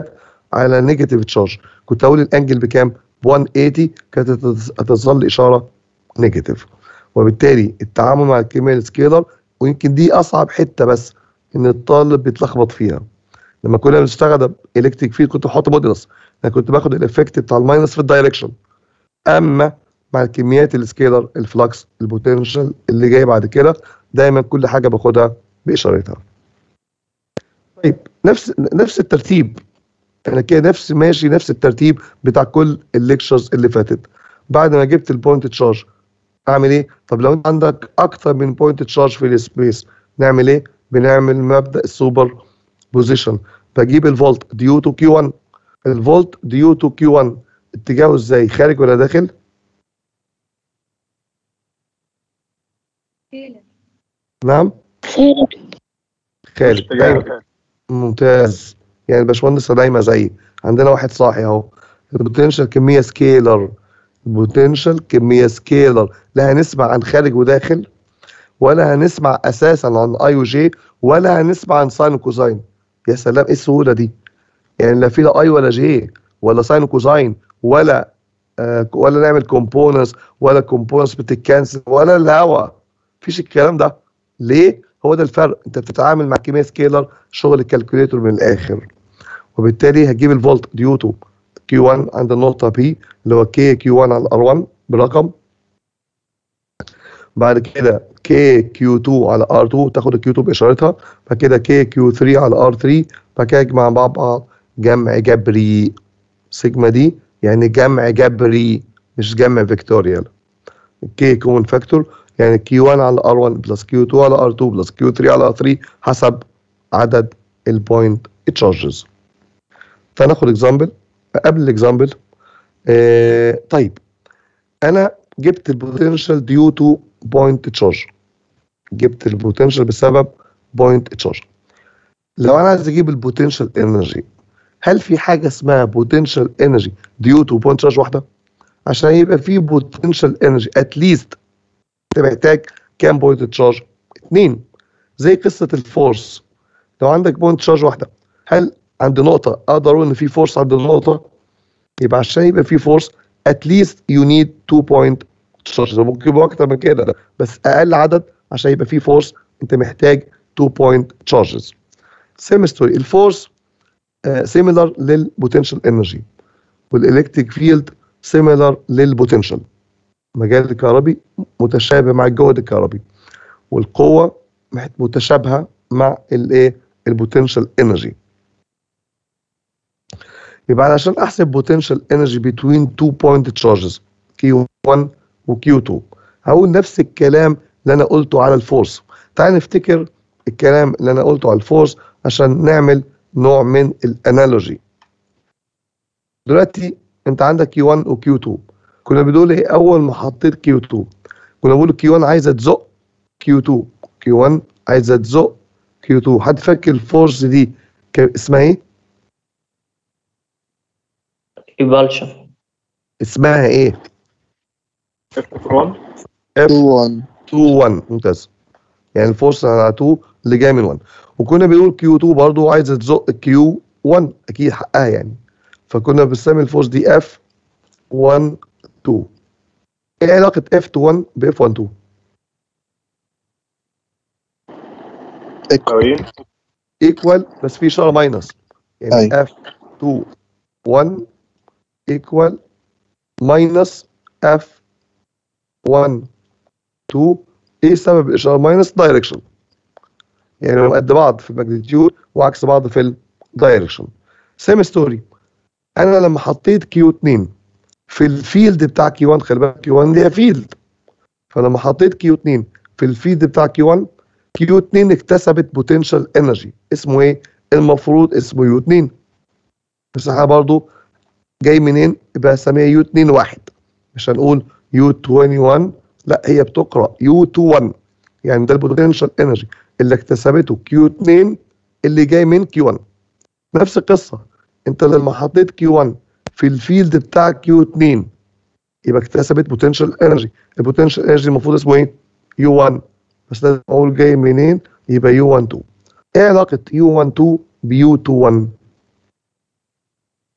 على نيجاتيف تشارج كنت اقول الانجل بكام ب 180 كانت هتظ- هتظل اشاره نيجاتيف وبالتالي التعامل مع الكيمياء السكيلر ويمكن دي اصعب حته بس ان الطالب بيتلخبط فيها لما كنا بنشتغل الكتريك فيلد كنت بحط مودولس انا كنت باخد الافكت بتاع الماينس في الدايركشن اما مع الكميات السكيلر الفلكس البوتنشال اللي جاي بعد كده دايما كل حاجه باخدها باشارتها طيب نفس نفس الترتيب انا كده نفس ماشي نفس الترتيب بتاع كل الليكشرز اللي فاتت بعد ما جبت البوينت تشارج اعمل ايه طب لو انت عندك اكتر من بوينت تشارج في السبيس نعمل ايه بنعمل مبدا السوبر بوزيشن بجيب الفولت ديو تو كيو 1 الفولت ديو تو كيو 1 اتجاهه ازاي خارج ولا داخل
سكيلر
نعم
خارج
خارج أيوة. ممتاز يعني الباشمهندس نايمه زيي عندنا واحد صاحي اهو البوتنشال كميه سكيلر البوتنشال كميه سكيلر لا هنسمع عن خارج وداخل ولا هنسمع اساسا عن اي وجي ولا هنسمع عن ساين وكوزاين يا سلام ايه السهوله دي يعني لا في لا اي ولا جي ولا ساين وكوزاين ولا آه ولا نعمل كومبوننتس ولا كومبوننتس بتتكنسل ولا الهوا مفيش الكلام ده ليه هو ده الفرق انت بتتعامل مع كيمياء سكيلر شغل الكالكوليتور من الاخر وبالتالي هتجيب الفولت ديو تو كيو 1 عند النقطه بي اللي هو كي كيو 1 على ار 1 برقم بعد كده كي كيو 2 على ار 2 تاخد الكيو 2 باشارتها بعد كده كي كيو 3 على ار 3 بعد كده يجمع مع بعض جمع جبري سيجما دي يعني جمع جبري مش جمع فيكتوريال كي كومن فاكتور يعني كيو 1 على ار 1 بلس كيو 2 على ار 2 بلس كيو 3 على ار 3 حسب عدد البوينت تشارجز فناخد اكزامبل قبل الاكزامبل آه طيب انا جبت البوتنشال ديو تو بوينت تشارج جبت البوتنشال بسبب بوينت تشارج لو انا عايز اجيب البوتنشال انرجي هل في حاجه اسمها بوتنشال انرجي ديو تو بوينت تشارج واحده عشان يبقى في بوتنشال انرجي اتليست انت محتاج كام بوينت تشارج اتنين زي قصه الفورس لو عندك بوينت تشارج واحده هل عند نقطه اقدر اقول ان في فورس عند النقطه يبقى عشان يبقى في فورس اتليست يو نيد 2 بوينت تشارج ممكن يبقى اكتر من كده بس اقل عدد عشان يبقى في فورس انت محتاج 2 بوينت تشارجز سيم ستوري الفورس سيميلر للبوتنشال انرجي والالكتريك فيلد سيميلر للبوتنشال مجال الكهربي متشابه مع الجهد الكهربي والقوه مح- متشابهه مع الايه البوتنشال انرجي يبقى علشان احسب بوتنشال انرجي بين تو بوينت تشارجز كيو 1 وكيو 2 هقول نفس الكلام اللي انا قلته على الفورس تعال نفتكر الكلام اللي انا قلته على الفورس عشان نعمل نوع من الانالوجي دلوقتي انت عندك كيو 1 وكيو 2 كنا بنقول ايه اول ما حطيت كيو 2 كنا بنقول كيو 1 عايزه تزق كيو 2 كيو 1 عايزه تزق كيو 2 حد فاكر الفورس دي كان اسمها ايه
repulsion
اسمها ايه اف
1
2 1 ممتاز يعني الفورس على 2 اللي جاي من 1 وكنا بنقول كيو 2 برضه عايزه تزق كيو 1 اكيد حقها يعني فكنا بنسمي الفورس دي اف 1 2 ايه علاقه اف 1 باف 1 2 ايكوال بس في اشاره ماينس يعني
أيوة.
اف 2 1 ايكوال ماينس اف 1 2 ايه سبب الاشاره ماينس دايركشن يعني هم قد بعض في الماجنتيود وعكس بعض في الدايركشن سيم ستوري انا لما حطيت كيو 2 في الفيلد بتاع كيو 1 خلي بالك كيو 1 ليها فيلد فلما حطيت كيو 2 في الفيلد بتاع كيو 1 كيو 2 اكتسبت بوتنشال انرجي اسمه ايه المفروض اسمه يو 2 بس احنا برضو جاي منين يبقى اسميها يو 2 1 مش هنقول يو 21 لا هي بتقرا يو 21 يعني ده البوتنشال انرجي اللي اكتسبته كيو 2 اللي جاي من كيو 1 نفس القصه انت لما حطيت كيو 1 في الفيلد بتاع كيو 2 يبقى اكتسبت بوتنشال انرجي البوتنشال انرجي المفروض اسمه ايه يو 1 بس لازم اقول جاي منين يبقى يو 1 2 ايه علاقه يو 1 2 بيو 2 1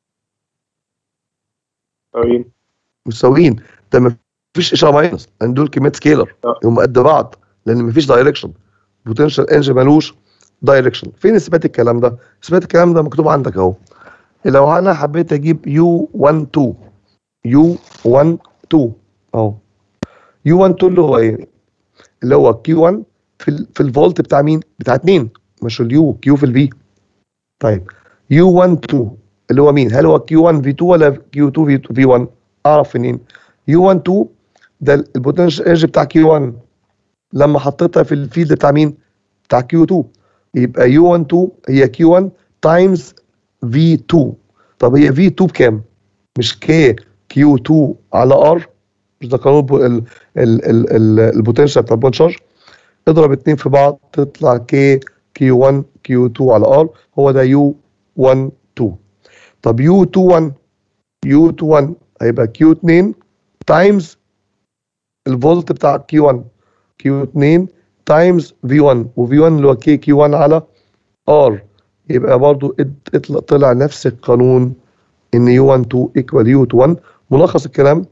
مساويين
مساويين ده ما فيش اشاره ماينس لان دول كميات سكيلر
آه.
هم قد بعض لان ما فيش دايركشن بوتنشال انرجي ملوش دايركشن فين اثبات الكلام ده اثبات الكلام ده مكتوب عندك اهو لو انا حبيت اجيب يو 1 2 يو 1 2 اهو يو 1 2 اللي هو ايه اللي هو كيو 1 في ال في الفولت بتاع مين بتاع 2 مش اليو كيو في الفي طيب يو 1 2 اللي هو مين هل هو كيو 1 في 2 ولا كيو 2 في في 1 اعرف منين يو 1 2 ده البوتنشال انرجي بتاع كيو 1 لما حطيتها في الفيلد بتاع مين بتاع كيو 2 يبقى يو 1 2 هي كيو 1 تايمز في 2 طب هي في 2 بكام مش كي كيو 2 على ار مش ده قانون البو- ال- ال- ال- ال- البوتنشال بتاع البوينت شارج اضرب اتنين في بعض تطلع كي كيو 1 كيو 2 على ار هو ده يو 1 2 طب يو 2 1 يو 2 1 هيبقى كيو 2 تايمز الفولت بتاع كيو 1 كيو 2 تايمز في 1 وفي 1 اللي هو كي كيو 1 على ار يبقى برضو ات- اطلع طلع نفس القانون ان يو 1 2 ايكوال يو 2 1 ملخص الكلام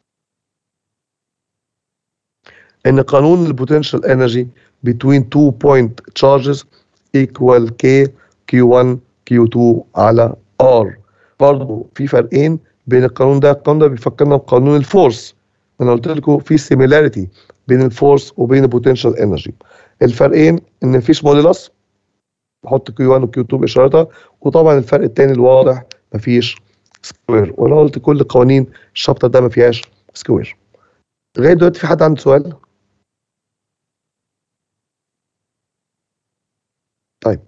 ان قانون البوتنشال انرجي between two point charges equal k q1 q2 على r برضو في فرقين بين القانون ده القانون ده بيفكرنا بقانون الفورس انا قلت لكم في سيميلاريتي بين الفورس وبين البوتنشال انرجي الفرقين ان مفيش موديلس بحط كيو 1 وكيو 2 باشارتها وطبعا الفرق الثاني الواضح مفيش سكوير وانا قلت كل قوانين الشابتر ده ما فيهاش سكوير لغايه دلوقتي في حد عنده سؤال طيب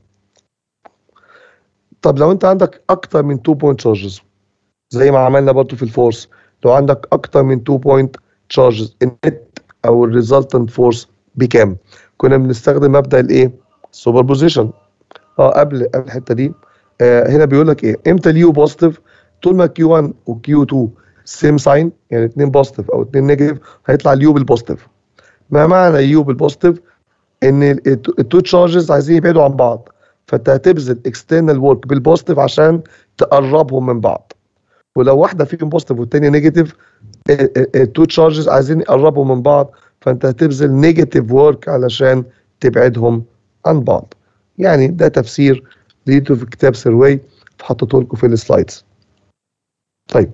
طب لو انت عندك اكتر من 2 بوينت تشارجز زي ما عملنا برضو في الفورس لو عندك اكتر من 2 بوينت تشارجز النت او الريزلتنت فورس بكام كنا بنستخدم مبدا الايه سوبر بوزيشن اه قبل قبل الحته دي آه هنا بيقول لك ايه امتى اليو بوزيتيف طول ما كيو 1 وكيو 2 سيم ساين يعني اثنين بوزيتيف او اثنين نيجاتيف هيطلع اليو بالبوزيتيف ما معنى يو بالبوزيتيف ان التو تشارجز عايزين يبعدوا عن بعض فانت هتبذل اكسترنال ورك بالبوزيتيف عشان تقربهم من بعض ولو واحده فيهم بوزيتيف والثانيه نيجاتيف التو تشارجز عايزين يقربوا من بعض فانت هتبذل نيجاتيف ورك علشان تبعدهم عن بعض يعني ده تفسير لقيته في كتاب سيروي حطيته لكم في السلايدز طيب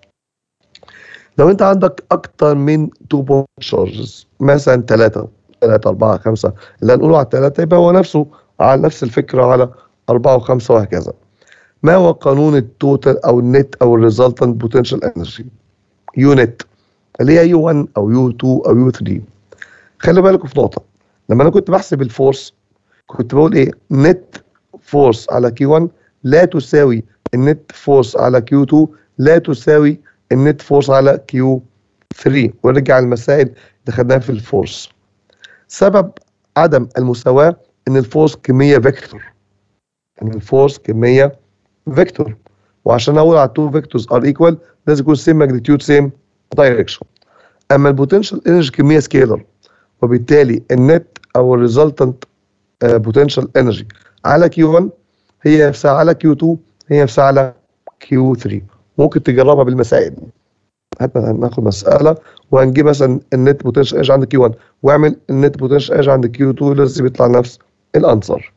لو انت عندك اكتر من 2 بوينت تشارجز مثلا 3 3 4 5 اللي هنقوله على الثلاثه يبقى هو نفسه على نفس الفكره على 4 و5 وهكذا ما هو قانون التوتال او النت او الريزلتنت بوتنشال انرجي يونت اللي هي يو 1 او يو 2 او يو 3 خلي بالكم في نقطه لما انا كنت بحسب الفورس كنت بقول ايه نت فورس على كيو 1 لا تساوي النت فورس على كيو 2 لا تساوي النت فورس على كيو 3 ونرجع المسائل اللي خدناها في الفورس سبب عدم المساواة ان الفورس كمية فيكتور ان الفورس كمية فيكتور وعشان اقول على تو فيكتورز ار ايكوال لازم يكون سيم ماجنتيود سيم دايركشن اما البوتنشال انرجي كمية سكيلر وبالتالي النت او الريزلتنت بوتنشال انرجي على كيو 1 هي نفسها على كيو 2 هي نفسها على كيو 3 ممكن تجربها بالمسائل هات هناخد مساله وهنجيب مثلا النت بوتنشال انرجي عند كيو 1 واعمل النت بوتنشال انرجي عند كيو 2 لازم يطلع نفس الانسر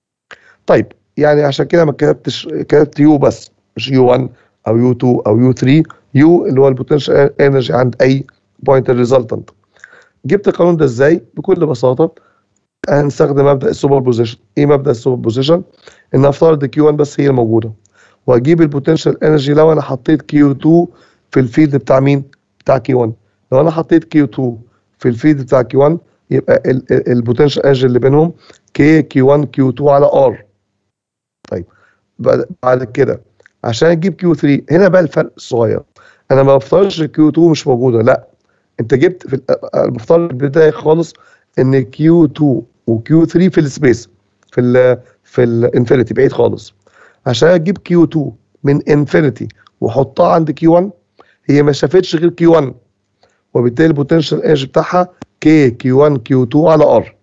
طيب يعني عشان كده ما كتبتش كتبت يو بس مش يو 1 او يو 2 او يو 3 يو اللي هو البوتنشال انرجي عند اي بوينت الريزلتنت جبت القانون ده ازاي بكل بساطه هنستخدم مبدا السوبر بوزيشن ايه مبدا السوبر بوزيشن ان افترض كيو 1 بس هي الموجوده واجيب البوتنشال انرجي لو انا حطيت كيو 2 في الفيلد بتاع مين بتاع كيو 1 لو انا حطيت كيو 2 في الفيلد بتاع كيو 1 يبقى البوتنشال انرجي اللي بينهم كي كيو 1 كيو 2 على ار طيب بعد كده عشان اجيب كيو 3 هنا بقى الفرق الصغير انا ما بفترضش كيو 2 مش موجوده لا انت جبت في بفترض البدايه خالص ان كيو 2 وكيو 3 في السبيس في ال في الانفينيتي بعيد خالص عشان اجيب كيو 2 من انفينيتي واحطها عند كيو 1 هي ما شافتش غير كيو 1 وبالتالي البوتنشال انرجي بتاعها كي كيو 1 كيو 2 على ار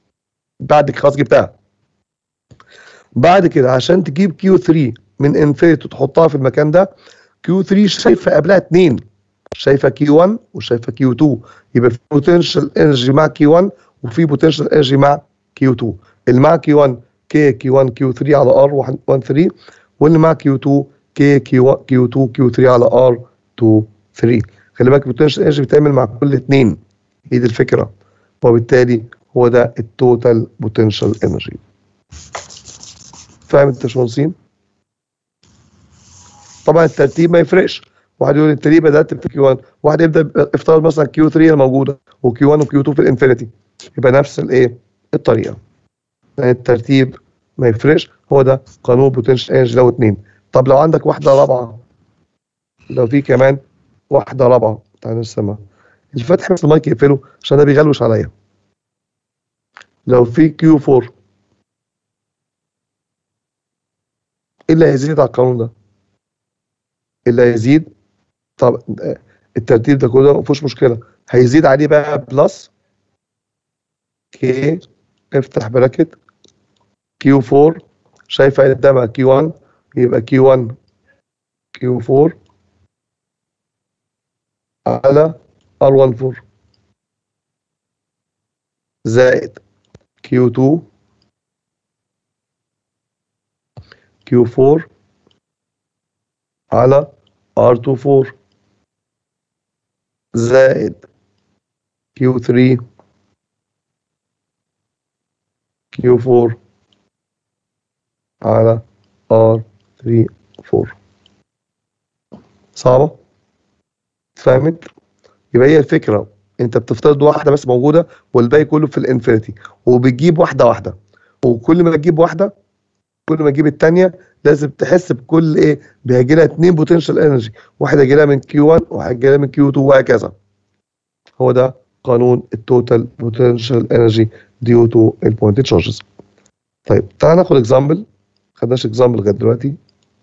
بعد خلاص جبتها بعد كده عشان تجيب كيو 3 من انفينيتي وتحطها في المكان ده كيو 3 شايفه قبلها اتنين شايفه كيو 1 وشايفه كيو 2 يبقى في بوتنشال انرجي مع كيو 1 وفي بوتنشال انرجي مع كيو 2 اللي مع كيو 1 كي كيو 1 كيو 3 على ار 1 3 واللي مع كيو 2 كي كيو كيو 2 كيو 3 على ار 2 3 خلي بالك البوتنشال انرجي بيتعمل مع كل اتنين هي دي الفكره وبالتالي هو ده التوتال بوتنشال انرجي فاهم انت يا باشمهندسين؟ طبعا الترتيب ما يفرقش واحد يقول انت ليه بدات في كيو 1 واحد يبدا افترض مثلا كيو 3 موجوده وكيو 1 وكيو 2 في الانفينيتي يبقى نفس الايه الطريقه يعني الترتيب ما يفرقش هو ده قانون بوتنشال انرجي لو اتنين طب لو عندك واحده رابعه لو في كمان واحده رابعه تعالى نرسمها الفتح بس المايك يقفله عشان ده بيغلوش عليا لو في كيو 4 ايه اللي هيزيد على القانون ده؟ اللي هيزيد طب الترتيب ده كله ما فيهوش مشكله هيزيد عليه بقى بلس كي افتح براكت كيو 4 شايفه قدامها كيو 1 يبقى كيو 1 كيو 4 على ار 1 4 زائد كيو 2 كيو 4 على ار 2 4 زائد كيو 3 كيو 4 على ار 3 4 صعبة؟ فهمت؟ يبقى هي الفكرة انت بتفترض واحدة بس موجودة والباقي كله في الانفينيتي وبتجيب واحدة واحدة وكل ما تجيب واحدة كل ما تجيب الثانية لازم تحس بكل ايه بيجي لها اثنين بوتنشال انرجي واحد هيجي لها من كيو 1 وواحد هيجي لها من كيو 2 وهكذا هو ده قانون التوتال بوتنشال انرجي ديو تو البوينت تشارجز طيب تعال ناخد اكزامبل خدناش اكزامبل لغايه دلوقتي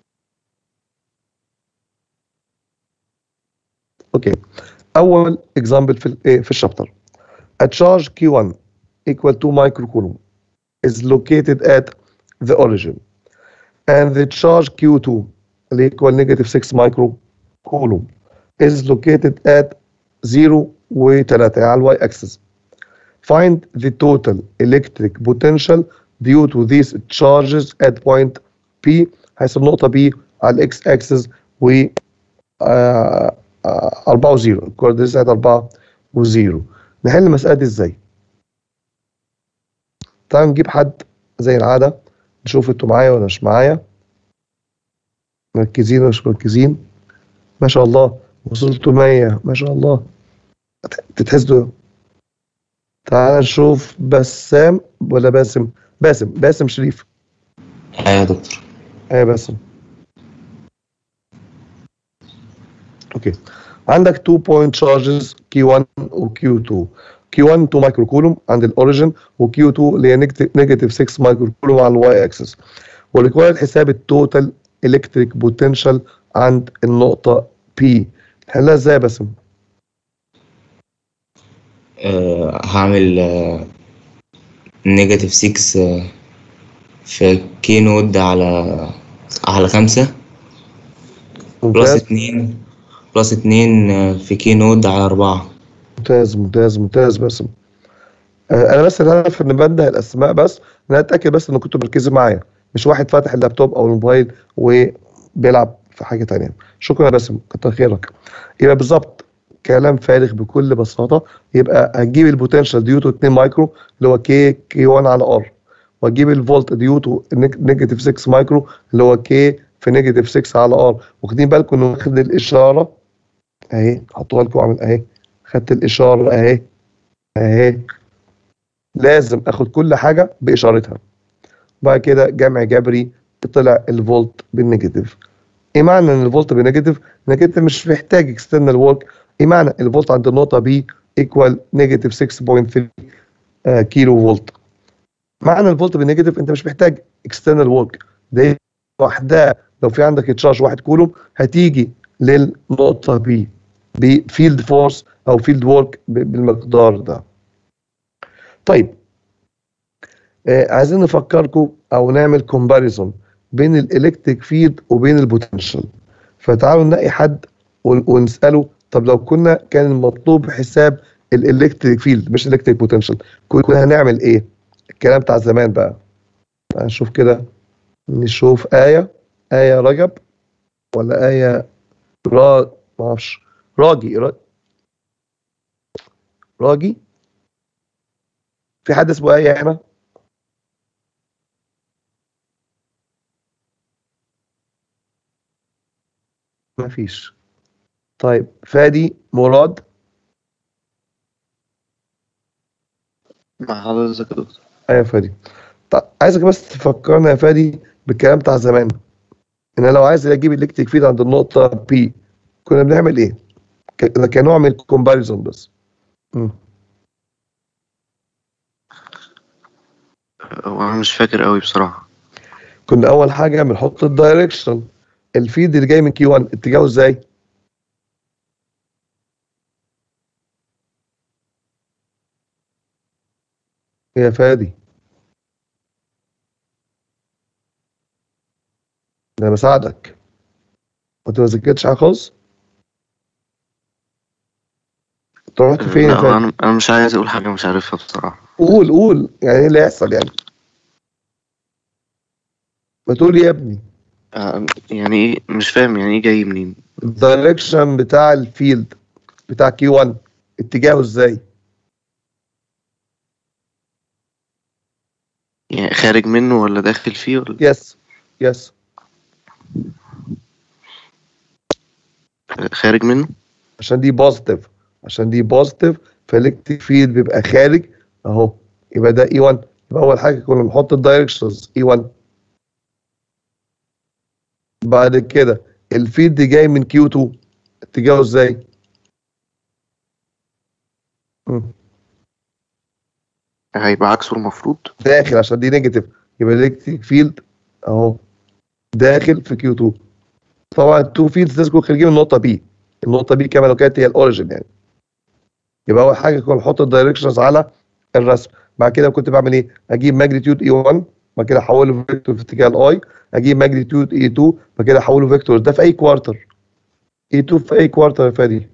اوكي اول اكزامبل في الايه في الشابتر A charge Q1 equal to microcoulomb is located at the origin and the charge Q2 اللي equal negative 6 microcoulomb is located at 0 و 3 على الواي axis find the total electric potential due to these charges at point P حيث النقطة B على الاكس axis و آه 4 و 0 الكوردينيتس 4 و 0 نحل المسألة دي ازاي؟ تعالوا نجيب حد زي العادة نشوف انتوا معايا ولا مش معايا مركزين ولا مش مركزين ما شاء الله وصلتوا 100 ما شاء الله تتحسدوا تعال نشوف بسام ولا باسم باسم باسم شريف
ايوه يا دكتور
ايه باسم اوكي عندك 2 بوينت تشارجز Q1 و Q2 Q1 2 مايكرو كولوم عند الاوريجن و Q2 اللي هي نيجاتيف 6 مايكرو كولوم على الواي اكسس وريكوايرد حساب التوتال الكتريك بوتنشال عند النقطة P نحلها ازاي يا باسم؟
أه هعمل نيجاتيف 6 آه، في كي نود على على خمسة بلس
ممتاز
اتنين بلس اتنين آه، في كي نود على أربعة
ممتاز ممتاز ممتاز باسم آه، انا بس الهدف ان بنده الاسماء بس ان انا اتاكد بس ان كنتوا مركزين معايا مش واحد فاتح اللابتوب او الموبايل وبيلعب في حاجه تانية شكرا يا باسم كتر خيرك يبقى بالظبط كلام فارغ بكل بساطه يبقى هتجيب البوتنشال ديوتو 2 مايكرو اللي هو كي كي 1 على ار وهتجيب الفولت ديوتو نيجاتيف 6 مايكرو اللي هو كي في نيجاتيف 6 على ار واخدين بالكم انه واخد الاشاره اهي حطوها لكم عامل اهي خدت الاشاره اهي اهي لازم اخد كل حاجه باشارتها بعد كده جمع جبري طلع الفولت بالنيجاتيف ايه معنى ان الفولت بالنيجاتيف انك انت مش محتاج اكسترنال ورك ايه معنى الفولت عند النقطه بي ايكوال نيجاتيف 6.3 آه، كيلو فولت معنى الفولت بالنيجاتيف انت مش محتاج اكسترنال ورك ده لوحدها لو في عندك تشارج واحد كولوم هتيجي للنقطه بي بفيلد فورس او فيلد ورك بالمقدار ده طيب آه عايزين نفكركم او نعمل كومباريزون بين الالكتريك فيلد وبين البوتنشال فتعالوا نلاقي حد ون- ونساله طب لو كنا كان المطلوب حساب الالكتريك فيلد مش الكتريك بوتنشال كنا هنعمل ايه الكلام بتاع زمان بقى تعال نشوف كده نشوف آية آية رجب ولا آية را ما اعرفش راجي را... راجي في حد اسمه آية هنا ما فيش طيب فادي مراد
مع حضرتك يا دكتور
ايوه يا فادي طيب عايزك بس تفكرنا يا فادي بالكلام بتاع زمان ان أنا لو عايز اجيب الكتريك فيد عند النقطه بي كنا بنعمل ايه؟ ك- كنوع من الكومباريزون بس مم.
وانا مش فاكر قوي بصراحة
كنا اول حاجه بنحط الدايركشن الفيد اللي جاي من كي 1 اتجاهه ازاي؟ يا فادي ده انا بساعدك وانت ما ذاكرتش حاجه خالص؟ انت رحت فين يا
لا
فادي؟
انا انا مش عايز اقول حاجة مش عارفها بصراحة
قول قول يعني ايه اللي هيحصل يعني؟ ما تقول يا ابني
آه، يعني ايه مش فاهم يعني ايه جاي منين
الدايركشن بتاع الفيلد بتاع كي 1 اتجاهه ازاي؟
يعني خارج منه ولا داخل فيه ولا
يس يس
خارج منه
عشان دي بوزيتيف عشان دي بوزيتيف فالكتريك فيلد بيبقى خارج اهو يبقى ده اي 1 يبقى اول حاجه كنا بنحط الدايركشنز اي 1 بعد كده الفيلد جاي من كيو 2 اتجاهه ازاي؟ مم.
هيبقى عكسه المفروض
داخل عشان دي نيجاتيف يبقى الالكتريك فيلد اهو داخل في كيو 2 طبعا التو فيلدز لازم يكونوا خارجين من النقطه بي النقطه بي كمان لو كانت هي الاوريجن يعني يبقى اول حاجه كنت بحط الدايركشنز على الرسم بعد كده كنت بعمل ايه اجيب ماجنتيود اي 1 بعد كده احوله فيكتور في اتجاه الاي اجيب ماجنتيود اي 2 بعد كده احوله فيكتور ده في اي كوارتر اي 2 في اي كوارتر يا فادي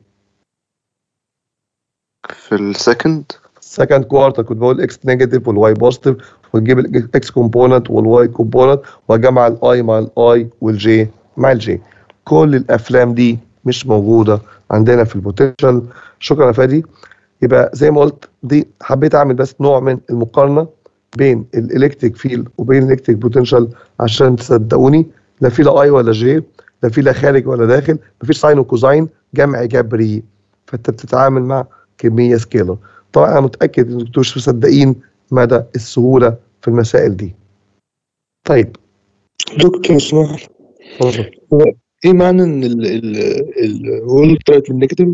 في السكند
سكند كوارتر كنت بقول اكس نيجاتيف والواي بوزيتيف وتجيب الاكس كومبوننت والواي كومبوننت واجمع الاي مع الاي والجي مع الجي كل الافلام دي مش موجوده عندنا في البوتنشال شكرا يا فادي يبقى زي ما قلت دي حبيت اعمل بس نوع من المقارنه بين الالكتريك فيلد وبين الالكتريك بوتنشال عشان تصدقوني لا في لا اي ولا جي لا في لا خارج ولا داخل مفيش ساين وكوزاين جمع جبري فانت بتتعامل مع كميه سكيلر طبعا انا متاكد ان انتوا مش مصدقين مدى السهوله في المسائل دي طيب
دكتور اسمح
اتفضل
ايه معنى ان ال ال الفولت طلعت بالنيجاتيف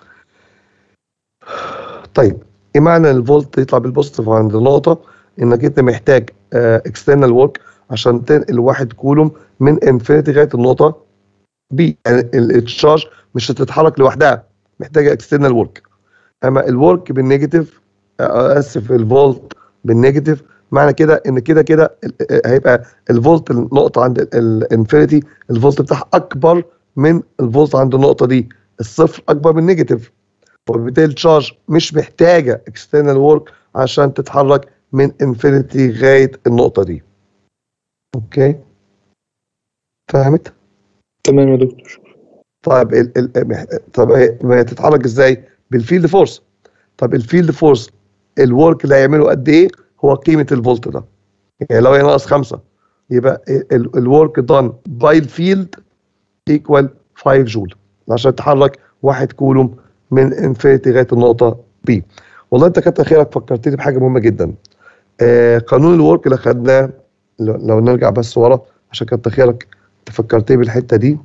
طيب ايه معنى الفولت يطلع بالبوزيتيف عند نقطه انك انت محتاج اكسترنال ورك عشان تنقل واحد كولوم من انفينيتي لغايه النقطه بي يعني ال- التشارج مش هتتحرك لوحدها محتاجه اكسترنال ورك اما الورك بالنيجاتيف آه، اسف الفولت بالنيجاتيف معنى كده ان كده كده ال- آه، هيبقى الفولت النقطه عند الانفينيتي الفولت بتاعها اكبر من الفولت عند النقطه دي الصفر اكبر من النيجاتيف وبالتالي التشارج مش محتاجه اكسترنال ورك عشان تتحرك من انفينيتي لغايه النقطه دي اوكي فهمت
تمام يا دكتور
طيب ال ال مح- طب هي- ما هي تتحرك ازاي بالفيلد فورس طب الفيلد فورس الورك اللي هيعمله قد ايه هو قيمه الفولت ده يعني لو هي ناقص خمسة يبقى الورك دان باي الفيلد ايكوال 5 جول عشان تحرك واحد كولوم من انفينيتي لغايه النقطه بي والله انت كتر خيرك فكرتني بحاجه مهمه جدا آه قانون الورك اللي خدناه لو لو نرجع بس ورا عشان كتر خيرك انت فكرتني بالحته دي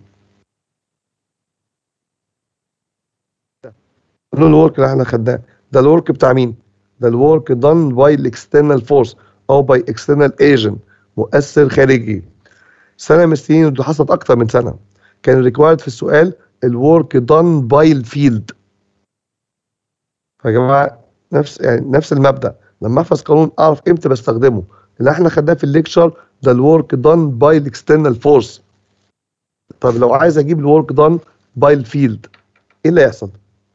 قانون الورك اللي احنا خدناه ده الورك بتاع مين؟ ده الورك دان باي الاكسترنال فورس او باي اكسترنال ايجنت مؤثر خارجي سنه من السنين ودي حصلت اكتر من سنه كان ريكوايرد في السؤال الورك دان باي الفيلد يا جماعه نفس يعني نفس المبدا لما احفظ قانون اعرف امتى بستخدمه اللي احنا خدناه في الليكشر ده الورك دان باي الاكسترنال فورس طب لو عايز اجيب الورك دان باي الفيلد ايه اللي هيحصل؟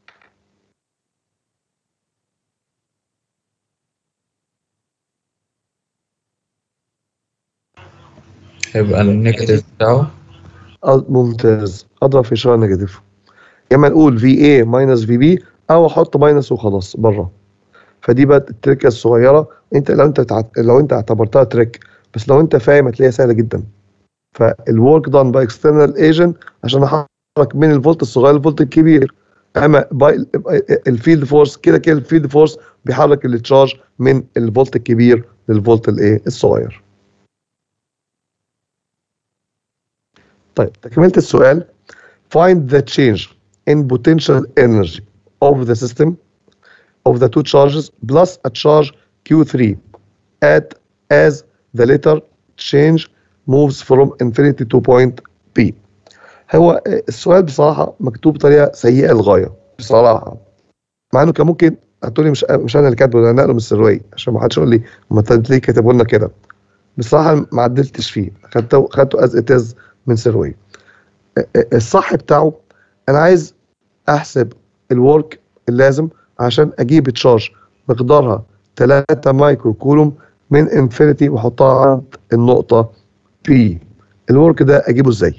هيبقى النيجاتيف بتاعه
آه، ممتاز اضرب في اشاره نيجاتيف يا اما نقول في اي ماينس في بي او احط ماينس وخلاص بره فدي بقى التركه الصغيره انت لو انت تع... لو انت اعتبرتها تريك بس لو انت فاهم هتلاقيها سهله جدا فالورك دان باي اكسترنال ايجنت عشان احرك من الفولت الصغير للفولت الكبير اما باي الفيلد فورس كده كده الفيلد فورس بيحرك التشارج من الفولت الكبير للفولت الايه الصغير طيب تكمله السؤال find the change in potential energy of the system of the two charges plus a charge Q3 at as the later change moves from infinity to point P. هو السؤال بصراحة مكتوب بطريقة سيئة للغاية بصراحة مع انه كان ممكن هتقولي مش مش انا اللي كاتبه ده نقله من السروية عشان ما حدش يقول لي ما انت ليه كاتبه لنا كده بصراحة ما عدلتش فيه خدته خدته از ات از من سروية الصح بتاعه انا عايز احسب الورك اللازم عشان اجيب تشارج مقدارها 3 مايكرو كولوم من انفينيتي واحطها عند النقطة P الورك ده اجيبه ازاي؟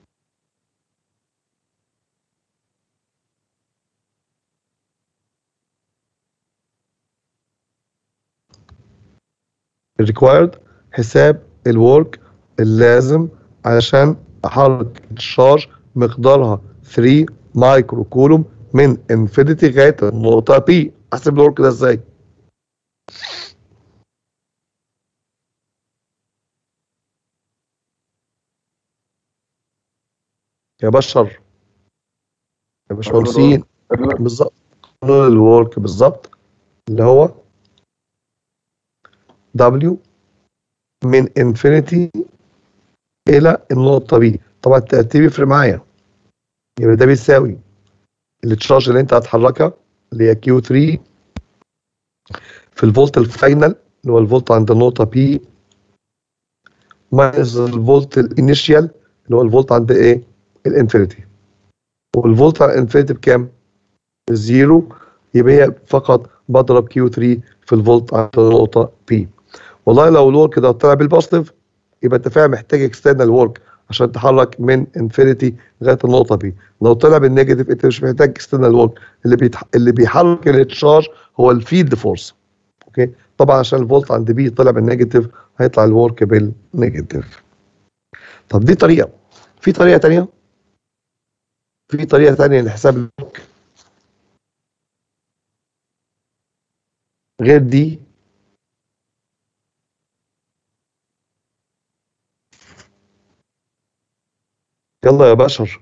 required حساب الورك اللازم علشان احرك الشارج مقدارها 3 مايكرو كولوم من انفينيتي لغايه النقطه بي احسب الورك ده ازاي؟ يا بشر يا باشمهندسين بالظبط قانون الورك بالظبط اللي هو W من انفينيتي الى النقطه بي طبعا الترتيب يفرق معايا يبقى ده بيساوي التشارج اللي انت هتحركها اللي هي كيو 3 في الفولت الفاينل اللي هو الفولت عند النقطه بي ماينس الفولت الانيشيال اللي هو الفولت عند ايه الانفينيتي والفولت على الانفينيتي بكام زيرو يبقى هي فقط بضرب كيو 3 في الفولت عند النقطه بي والله لو الورك ده طلع بالبوزيتيف يبقى انت فعلا محتاج اكسترنال ورك عشان تحرك من انفينيتي لغايه النقطه بي لو طلع بالنيجاتيف انت مش محتاج اكسترنال ورك اللي بيتح... اللي بيحرك التشارج هو الفيلد فورس اوكي طبعا عشان الفولت عند بي طلع بالنيجاتيف هيطلع الورك بالنيجاتيف طب دي طريقه في طريقه تانية في طريقه تانية لحساب الورك غير دي يلا يا بشر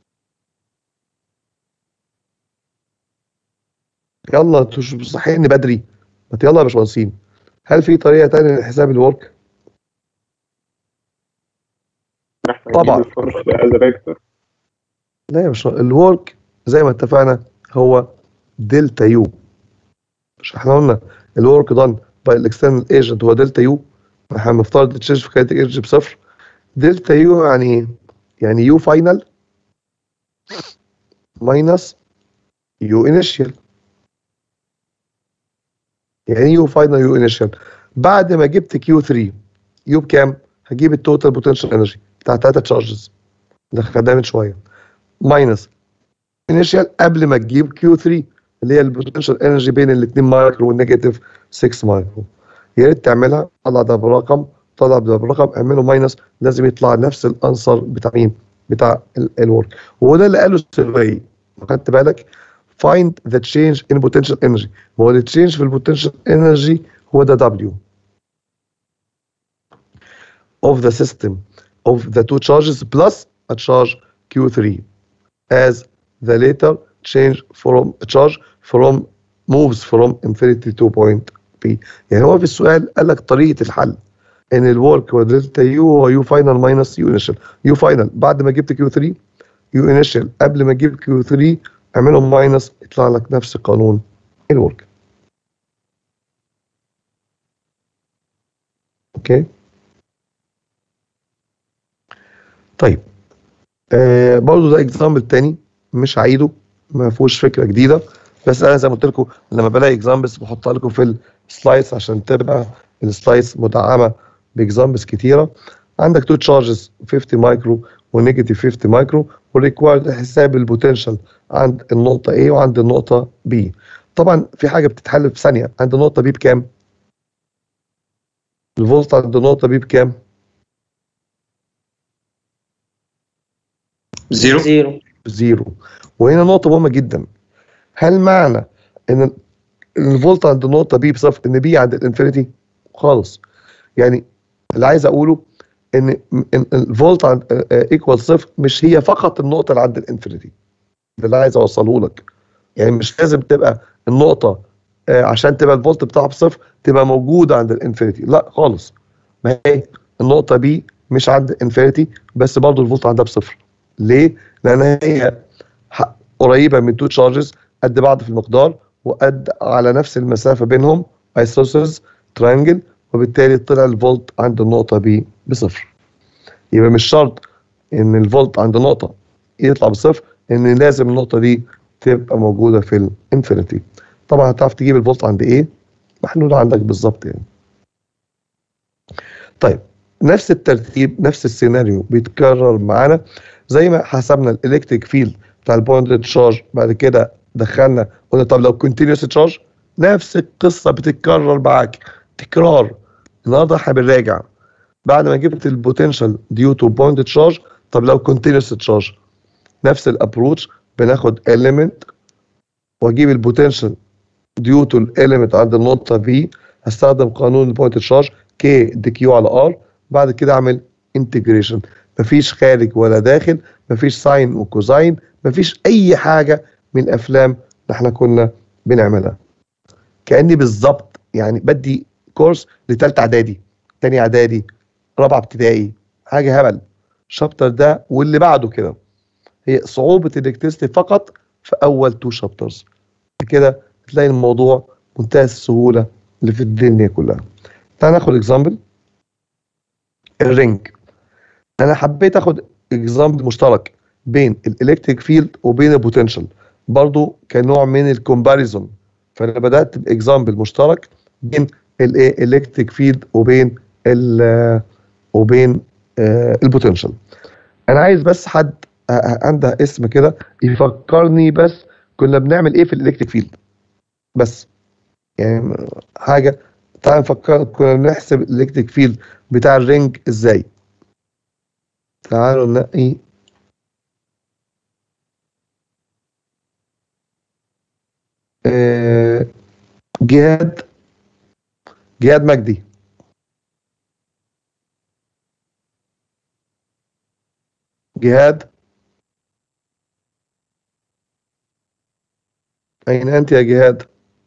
يلا انتوا مش صحيني بدري ما يلا يا باشمهندسين هل في طريقه تانية لحساب الورك؟ طبعا لا يا باشمهندس الورك زي ما اتفقنا هو دلتا يو مش احنا قلنا الورك دان باي الاكسترنال ايجنت هو دلتا يو احنا بنفترض التشينج في كاينتيك ايجنت بصفر دلتا يو يعني ايه؟ يعني يو فاينل ماينس يو انيشال يعني يو فاينل يو انيشال بعد ما جبت كيو 3 يو بكام؟ هجيب التوتال بوتنشال انرجي بتاع ثلاثة تشارجز اللي خدناها من شويه ماينس انيشال قبل ما تجيب كيو 3 اللي هي البوتنشال انرجي بين الاثنين مايكرو والنيجاتيف 6 مايكرو يا ريت تعملها طلع ده برقم طلع ده برقم اعمله ماينس لازم يطلع نفس الانسر بتاع مين؟ بتاع الورك وهو ده اللي قاله السيرفي خدت بالك find the change in potential energy ما هو التشينج في البوتنشال انرجي هو ده W of the system of the two charges plus a charge Q3 as the later change from charge from moves from infinity to point P يعني هو في السؤال قال لك طريقة الحل ان الورك هو دلتا يو هو يو فاينل ماينس يو انيشال يو فاينل بعد ما جبت كيو 3 يو انيشال قبل ما تجيب كيو 3 اعملهم ماينس يطلع لك نفس قانون الورك اوكي طيب آه برضو ده اكزامبل تاني مش هعيده ما فيهوش فكره جديده بس انا زي ما قلت لكم لما بلاقي اكزامبلز بحطها لكم في السلايدز عشان تبقى السلايدز مدعمه باكزامبلز كتيره عندك تو تشارجز 50 مايكرو ونيجاتيف 50 مايكرو وريكوايرد حساب البوتنشال عند النقطه A وعند النقطه B طبعا في حاجه بتتحل في ثانيه عند النقطه B بكام؟ الفولت عند النقطه B بكام؟
زيرو
زيرو
زيرو وهنا نقطة مهمة جدا هل معنى ان الفولت عند النقطة بي بصفر ان بي عند الانفينيتي خالص يعني اللي عايز اقوله ان إن الفولت عند ايكوال صفر مش هي فقط النقطة اللي عند الانفينيتي ده اللي عايز اوصله لك يعني مش لازم تبقى النقطة آه، عشان تبقى الفولت بتاعها بصفر تبقى موجودة عند الانفينيتي لا خالص ما هي النقطة بي مش عند الانفينيتي بس برضه الفولت عندها بصفر ليه؟ لان هي ح- قريبه من تو تشارجز قد بعض في المقدار وقد على نفس المسافه بينهم ايسوسيلز ترانجل وبالتالي طلع الفولت عند النقطه بي بصفر يبقى مش شرط ان الفولت عند نقطه يطلع بصفر ان لازم النقطه دي تبقى موجوده في الانفينيتي طبعا هتعرف تجيب الفولت عند ايه محلول عندك بالظبط يعني طيب نفس الترتيب نفس السيناريو بيتكرر معانا زي ما حسبنا الالكتريك فيلد بتاع البوينت تشارج بعد كده دخلنا قلنا طب لو كونتينوس تشارج نفس القصه بتتكرر معاك تكرار النهارده احنا بنراجع بعد ما جبت البوتنشال ديو تو بوينت تشارج طب لو كونتينوس تشارج نفس الابروتش بناخد element واجيب البوتنشال ديو تو الاليمنت عند النقطه في هستخدم قانون البوينت تشارج كي دي كيو على ار بعد كده اعمل انتجريشن مفيش خارج ولا داخل مفيش ساين وكوزاين مفيش اي حاجه من الافلام اللي احنا كنا بنعملها كاني بالظبط يعني بدي كورس لثالثه اعدادي تاني اعدادي رابعه ابتدائي حاجه هبل الشابتر ده واللي بعده كده هي صعوبه الالكتريستي فقط في اول تو شابترز كده تلاقي الموضوع منتهى السهوله اللي في الدنيا كلها تعال ناخد اكزامبل الرينج انا حبيت اخد اكزامبل مشترك بين الالكتريك فيلد وبين البوتنشال برضو كنوع من الكومباريزون فانا بدات باكزامبل مشترك بين الايه الكتريك فيلد وبين ال وبين آه البوتنشال انا عايز بس حد آه، عنده اسم كده يفكرني بس كنا بنعمل ايه في الالكتريك فيلد بس يعني حاجه تعال نفكر كنا بنحسب الالكتريك فيلد بتاع الرينج ازاي تعالوا نلاقي آه، جهاد جهاد مجدي جهاد أين أنت يا جهاد؟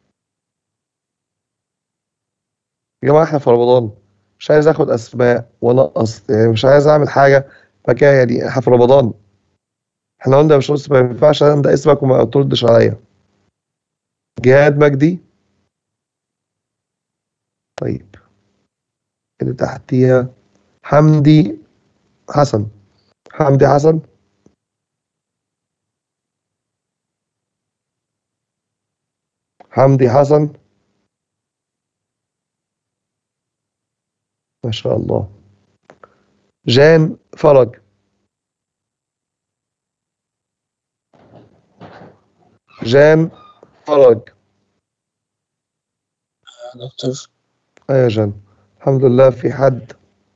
يا جماعة احنا في رمضان مش عايز اخد اسماء وانقص يعني مش عايز اعمل حاجة فكده يعني احنا في رمضان احنا قلنا مش بص ما ينفعش انا ده اسمك وما تردش عليا جهاد مجدي طيب اللي تحتيها حمدي حسن حمدي حسن حمدي حسن ما شاء الله جان فرج جان فرج
دكتور
اه يا جان الحمد لله في حد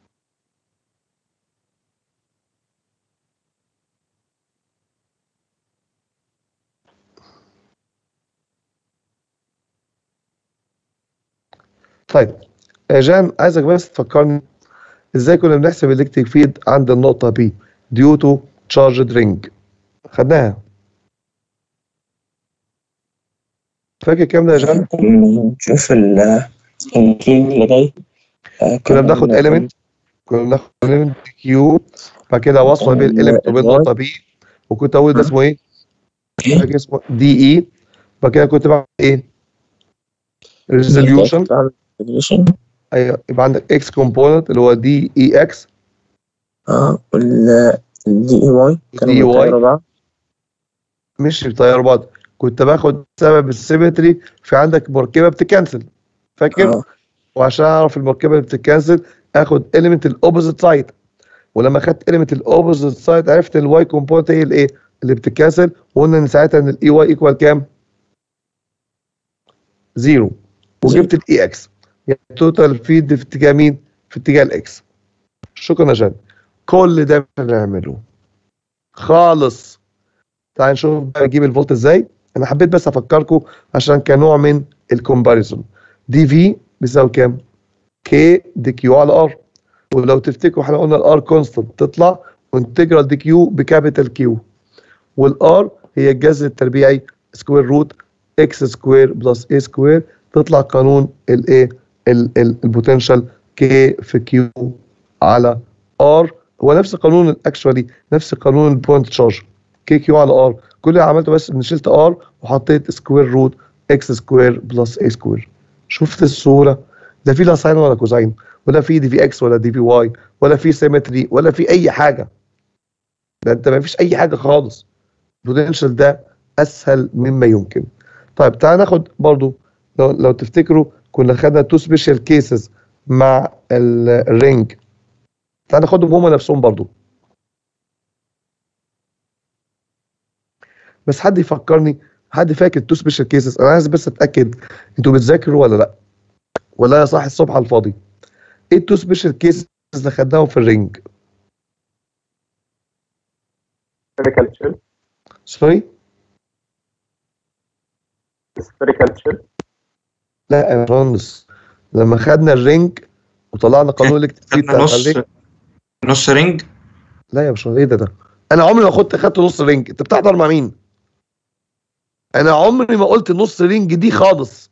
طيب يا جان عايزك بس تفكرني ازاي كنا بنحسب الالكتريك فيلد عند النقطة بي ديو تو تشارجد رينج خدناها فاكر كام ده يا جان؟
نشوف ال- الجيل اللي جاي آه،
كنا
كان
بناخد
ال-
element كنا بناخد element كيو بعد كده وصله بين element وبين نقطة بي وكنت اقول ده اسمه ايه؟ فاكر اسمه دي اي بعد كده كنت بعمل ايه؟ resolution
resolution.
ايوه يبقى عندك اكس كومبوننت اللي هو دي اي اكس
اه وال دي اي واي كانوا
دي واي.
بيطيروا بعض
مش بيطيروا بعض كنت باخد سبب السيمتري في عندك مركبه بتكنسل فاكر
اه
وعشان اعرف المركبه اللي بتتكنسل اخد element الاوبوزيت سايد ولما خدت element الاوبوزيت سايد عرفت الواي كومبوننت هي الايه اللي بتتكنسل وقلنا ان ساعتها ان الاي واي ايكوال كام؟ زيرو وجبت الاي اكس يعني توتال فيد في اتجاه مين؟ في اتجاه الاكس شكرا يا جان كل ده مش هنعمله خالص تعال نشوف بقى نجيب الفولت ازاي انا حبيت بس افكركم عشان كنوع من الكومباريزون دي في بيساوي كام؟ كي دي كيو على ار ولو تفتكروا احنا قلنا الار كونستنت تطلع وانتجرال دي كيو بكابيتال كيو والار هي الجذر التربيعي سكوير روت اكس سكوير بلس اي سكوير تطلع قانون الايه البوتنشال كي في كيو على ار هو نفس قانون الاكشوالي نفس قانون البوينت تشارج كي كيو على ار كل اللي عملته بس ان شلت ار وحطيت سكوير روت اكس سكوير بلس اي سكوير شفت الصوره لا في لا ساين ولا كوزين ولا في دي في اكس ولا دي في واي ولا في سيمتري ولا في اي حاجه ده انت ما فيش اي حاجه خالص البوتنشال ده اسهل مما يمكن طيب تعال ناخد برضو لو, لو تفتكروا كنا خدنا تو سبيشال كيسز مع ال- الرينج تعال ناخدهم هما نفسهم برضو بس حد يفكرني حد فاكر تو سبيشال كيسز انا عايز بس اتاكد انتوا بتذاكروا ولا لا ولا يا صاحي الصبح على الفاضي ايه التو سبيشال كيسز اللي خدناهم في الرينج
spherical shell
سوري
spherical shell
لا يا باشمهندس لما خدنا الرينج وطلعنا قانون الاكتفاء
خدنا
بتاع
نص
الرينج
نص رينج
لا يا باشمهندس ايه ده ده انا عمري ما خدت خدت نص رينج انت بتحضر مع مين انا عمري ما قلت نص رينج دي خالص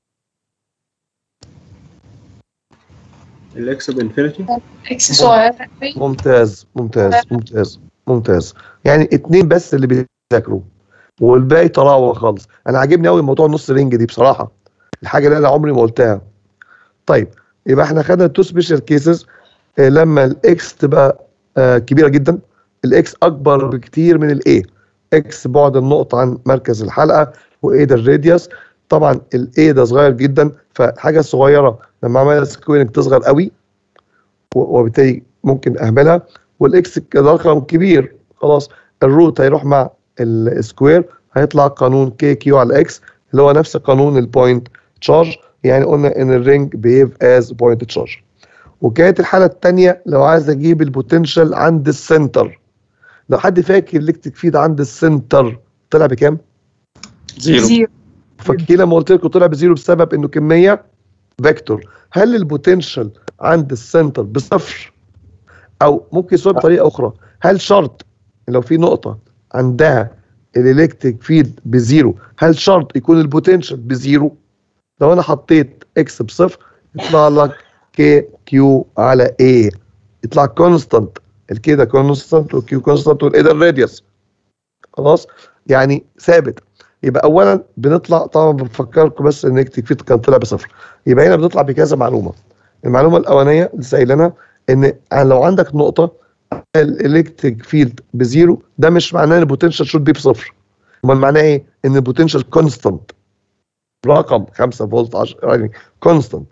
الاكس بانفينيتي
اكس صغير قوي
ممتاز ممتاز ممتاز ممتاز يعني اتنين بس اللي بيذاكروا والباقي تراوح خالص انا عاجبني قوي موضوع نص رينج دي بصراحه الحاجه اللي انا عمري ما قلتها طيب يبقى احنا خدنا تو سبيشال كيسز لما الاكس تبقى آه، كبيره جدا الاكس اكبر بكتير من الاي اكس بعد النقطه عن مركز الحلقه وايه ده الراديوس طبعا الاي ده صغير جدا فالحاجه الصغيره لما عملها سكويرنج تصغر قوي و- وبالتالي ممكن اهملها والاكس رقم كبير خلاص الروت هيروح مع السكوير هيطلع قانون كي كيو على اكس اللي هو نفس قانون البوينت تشارج يعني قلنا ان الرينج بيهيف از بوينت تشارج وكانت الحاله الثانيه لو عايز اجيب البوتنشال عند السنتر لو حد فاكر الكتريك فيد عند السنتر طلع بكام؟
زيرو
زيرو
فاكرين لما قلت لكم طلع بزيرو بسبب انه كميه فيكتور هل البوتنشال عند السنتر بصفر او ممكن سؤال بطريقه اخرى هل شرط لو في نقطه عندها الالكتريك فيد بزيرو هل شرط يكون البوتنشال بزيرو لو انا حطيت اكس بصفر يطلع لك كي كيو على ايه يطلع كونستانت الكي ده كونستانت والكيو كونستانت والايه ده الراديوس خلاص يعني ثابت يبقى اولا بنطلع طبعا بفكركم بس ان الالكتريك فيد كان طلع بصفر يبقى هنا بنطلع بكذا معلومه المعلومه الاولانيه لسه قايلينها ان لو عندك نقطه الالكتريك فيلد بزيرو ده مش معناه ان البوتنشال شوت بي بصفر امال معناه ايه؟ ان البوتنشال كونستانت رقم 5 فولت 10 يعني كونستانت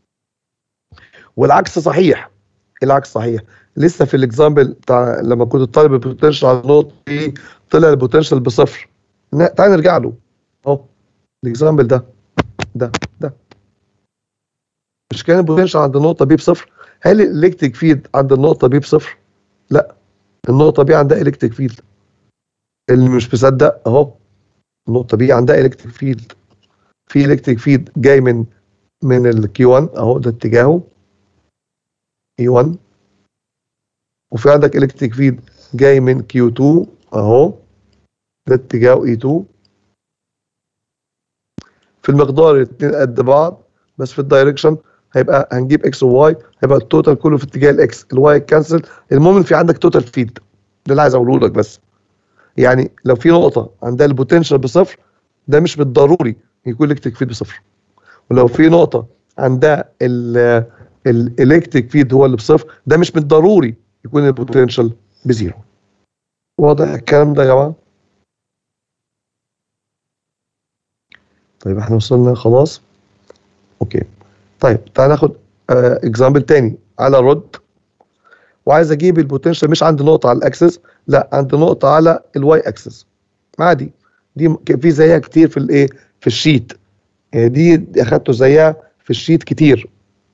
والعكس صحيح العكس صحيح لسه في الاكزامبل بتاع لما كنت طالب البوتنشال على النقطه دي طلع البوتنشال بصفر ن- تعال نرجع له اهو الاكزامبل ده ده ده مش كان البوتنشال عند النقطه بي بصفر هل الالكتريك فيلد عند النقطه بي بصفر لا النقطه بي عندها الكتريك فيلد اللي مش مصدق اهو النقطه بي عندها الكتريك فيلد في الكتريك فيلد جاي من من الكيو 1 اهو ده اتجاهه اي 1 وفي عندك الكتريك فيلد جاي من كيو 2 اهو ده اتجاهه اي 2 في المقدار الاثنين قد بعض بس في الدايركشن هيبقى هنجيب اكس وواي هيبقى التوتال كله في اتجاه الاكس الواي كانسل المهم إن في عندك توتال فيد ده اللي عايز اقوله لك بس يعني لو في نقطه عندها البوتنشال بصفر ده مش بالضروري يكون الكتريك فيد بصفر ولو في نقطه عندها الالكتريك فيد هو اللي بصفر ده مش بالضروري يكون البوتنشال بزيرو واضح الكلام ده يا جماعه طيب احنا وصلنا خلاص اوكي طيب تعال ناخد اكزامبل تاني على رد وعايز اجيب البوتنشال مش عند نقطه على الاكسس لا عند نقطه على الواي اكسس عادي دي م- في زيها كتير في الايه في الشيت يعني دي دي اخدته زيها في الشيت كتير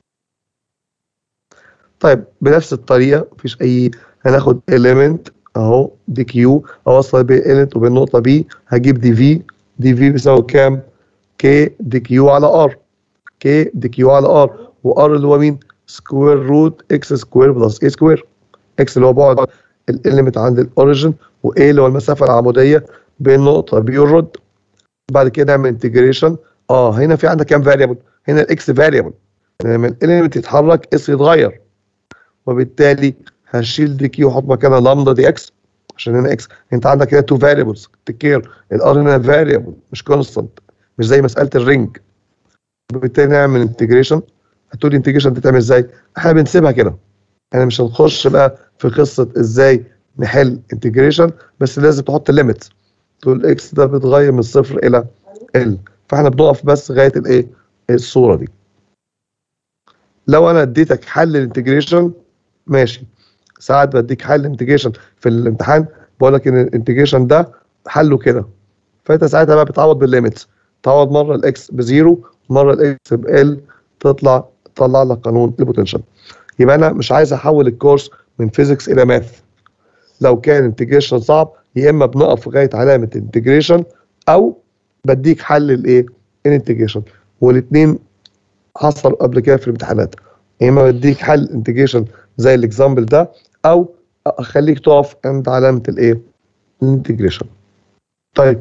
طيب بنفس الطريقه مفيش اي هناخد element اهو دي كيو اوصل بين element وبين نقطه بي هجيب دي في دي في بيساوي كام كي دي كيو على ار كي دي كيو على ار وار اللي هو مين سكوير روت اكس سكوير بلس اي سكوير اكس اللي هو بعد الاليمنت عند الاوريجن وايه اللي هو المسافه العموديه بين نقطه بي والرد بعد كده نعمل انتجريشن اه هنا في عندك كام فاريبل هنا الاكس فاريبل لما الاليمنت يتحرك اس يتغير وبالتالي هشيل دي كيو واحط مكانها لامدا دي اكس عشان هنا اكس انت عندك هنا تو فاريبلز تكير الار هنا فاريبل مش كونستانت مش زي مساله الرينج وبالتالي نعمل انتجريشن هتقول لي انتجريشن دي تعمل ازاي؟ احنا بنسيبها كده احنا مش هنخش بقى في قصه ازاي نحل انتجريشن بس لازم تحط ليميت تقول اكس ده بيتغير من صفر الى ال فاحنا بنقف بس لغايه الايه؟ الصوره دي لو انا اديتك حل الانتجريشن ماشي ساعات بديك حل انتجريشن في الامتحان بقول لك ان الانتجريشن ده حله كده فانت ساعتها بقى بتعوض بالليميتس تعوض مره الاكس بزيرو مره الاكس بال تطلع تطلع لك قانون البوتنشال يبقى انا مش عايز احول الكورس من فيزيكس الى ماث لو كان انتجريشن صعب يا اما بنقف لغايه علامه انتجريشن او بديك حل الايه الانتجريشن والاثنين حصل قبل كده في الامتحانات يا اما بديك حل انتجريشن زي الاكزامبل ده او اخليك تقف عند علامه الايه الانتجريشن طيب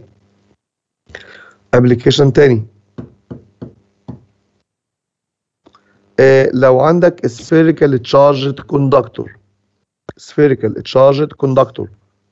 ابلكيشن تاني آه لو عندك spherical charged conductor spherical charged conductor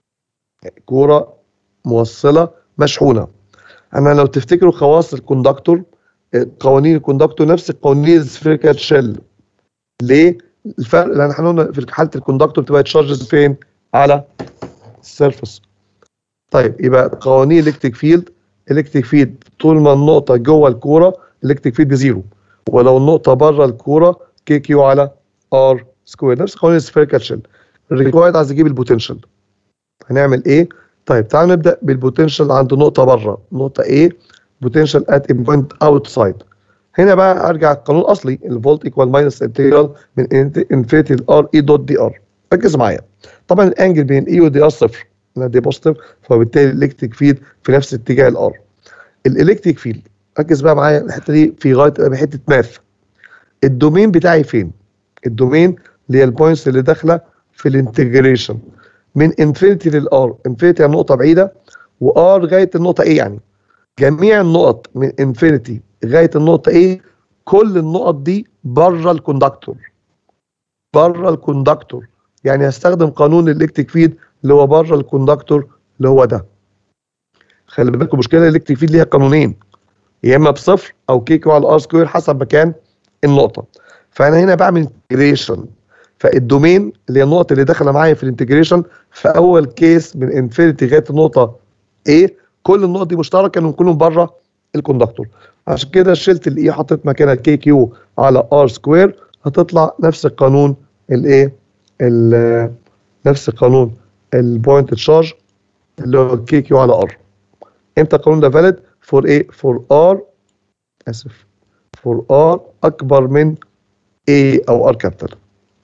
كورة موصلة مشحونة أنا لو تفتكروا خواص الكوندكتور آه، قوانين الكوندكتور نفس قوانين السفيريكال شيل ليه؟ الفرق لأن احنا قلنا في حالة الكوندكتور بتبقى تشارجز فين؟ على السيرفس طيب يبقى قوانين الكتريك فيلد الكتريك فيلد طول ما النقطة جوه الكورة الكتريك فيلد بزيرو ولو النقطة بره الكورة كي كيو على ار سكوير نفس قوانين السفيريكال شيل الريكوايرد عايز اجيب البوتنشال هنعمل ايه؟ طيب تعالوا نبدأ بالبوتنشال عند نقطة بره نقطة A بوتنشال ات بوينت اوتسايد هنا بقى ارجع القانون الاصلي الفولت ايكوال ماينس انتجرال من انفينيتي الار اي دوت دي ار ركز معايا طبعا الانجل بين اي ودي ار صفر هنا دي بوزيتيف فبالتالي الالكتريك فيلد في نفس اتجاه الار الالكتريك فيلد ركز بقى معايا الحته دي في غايه بحته ماث الدومين بتاعي فين؟ الدومين اللي هي البوينتس اللي داخله في الانتجريشن من انفينيتي للار انفينيتي يعني نقطه بعيده وار لغايه النقطه ايه يعني جميع النقط من انفينيتي لغايه النقطه ايه كل النقط دي بره الكوندكتور بره الكوندكتور يعني هستخدم قانون الالكتريك فيد اللي هو بره الكوندكتور اللي هو ده خلي بالكم مشكله الالكتريك فيد ليها قانونين يا اما بصفر او كي كيو على ار سكوير حسب مكان النقطه فانا هنا بعمل انتجريشن فالدومين اللي هي النقط اللي داخله معايا في الانتجريشن في اول كيس من انفينيتي لغايه النقطه A كل النقط دي مشتركه انهم كلهم بره الكوندكتور عشان كده شلت الاي حطيت مكانها كي كيو على ار سكوير هتطلع نفس القانون الايه ال- نفس قانون البوينت تشارج اللي هو كي كيو على ار امتى القانون ده فاليد فور ايه فور ار اسف فور ار اكبر من A او ار كابيتال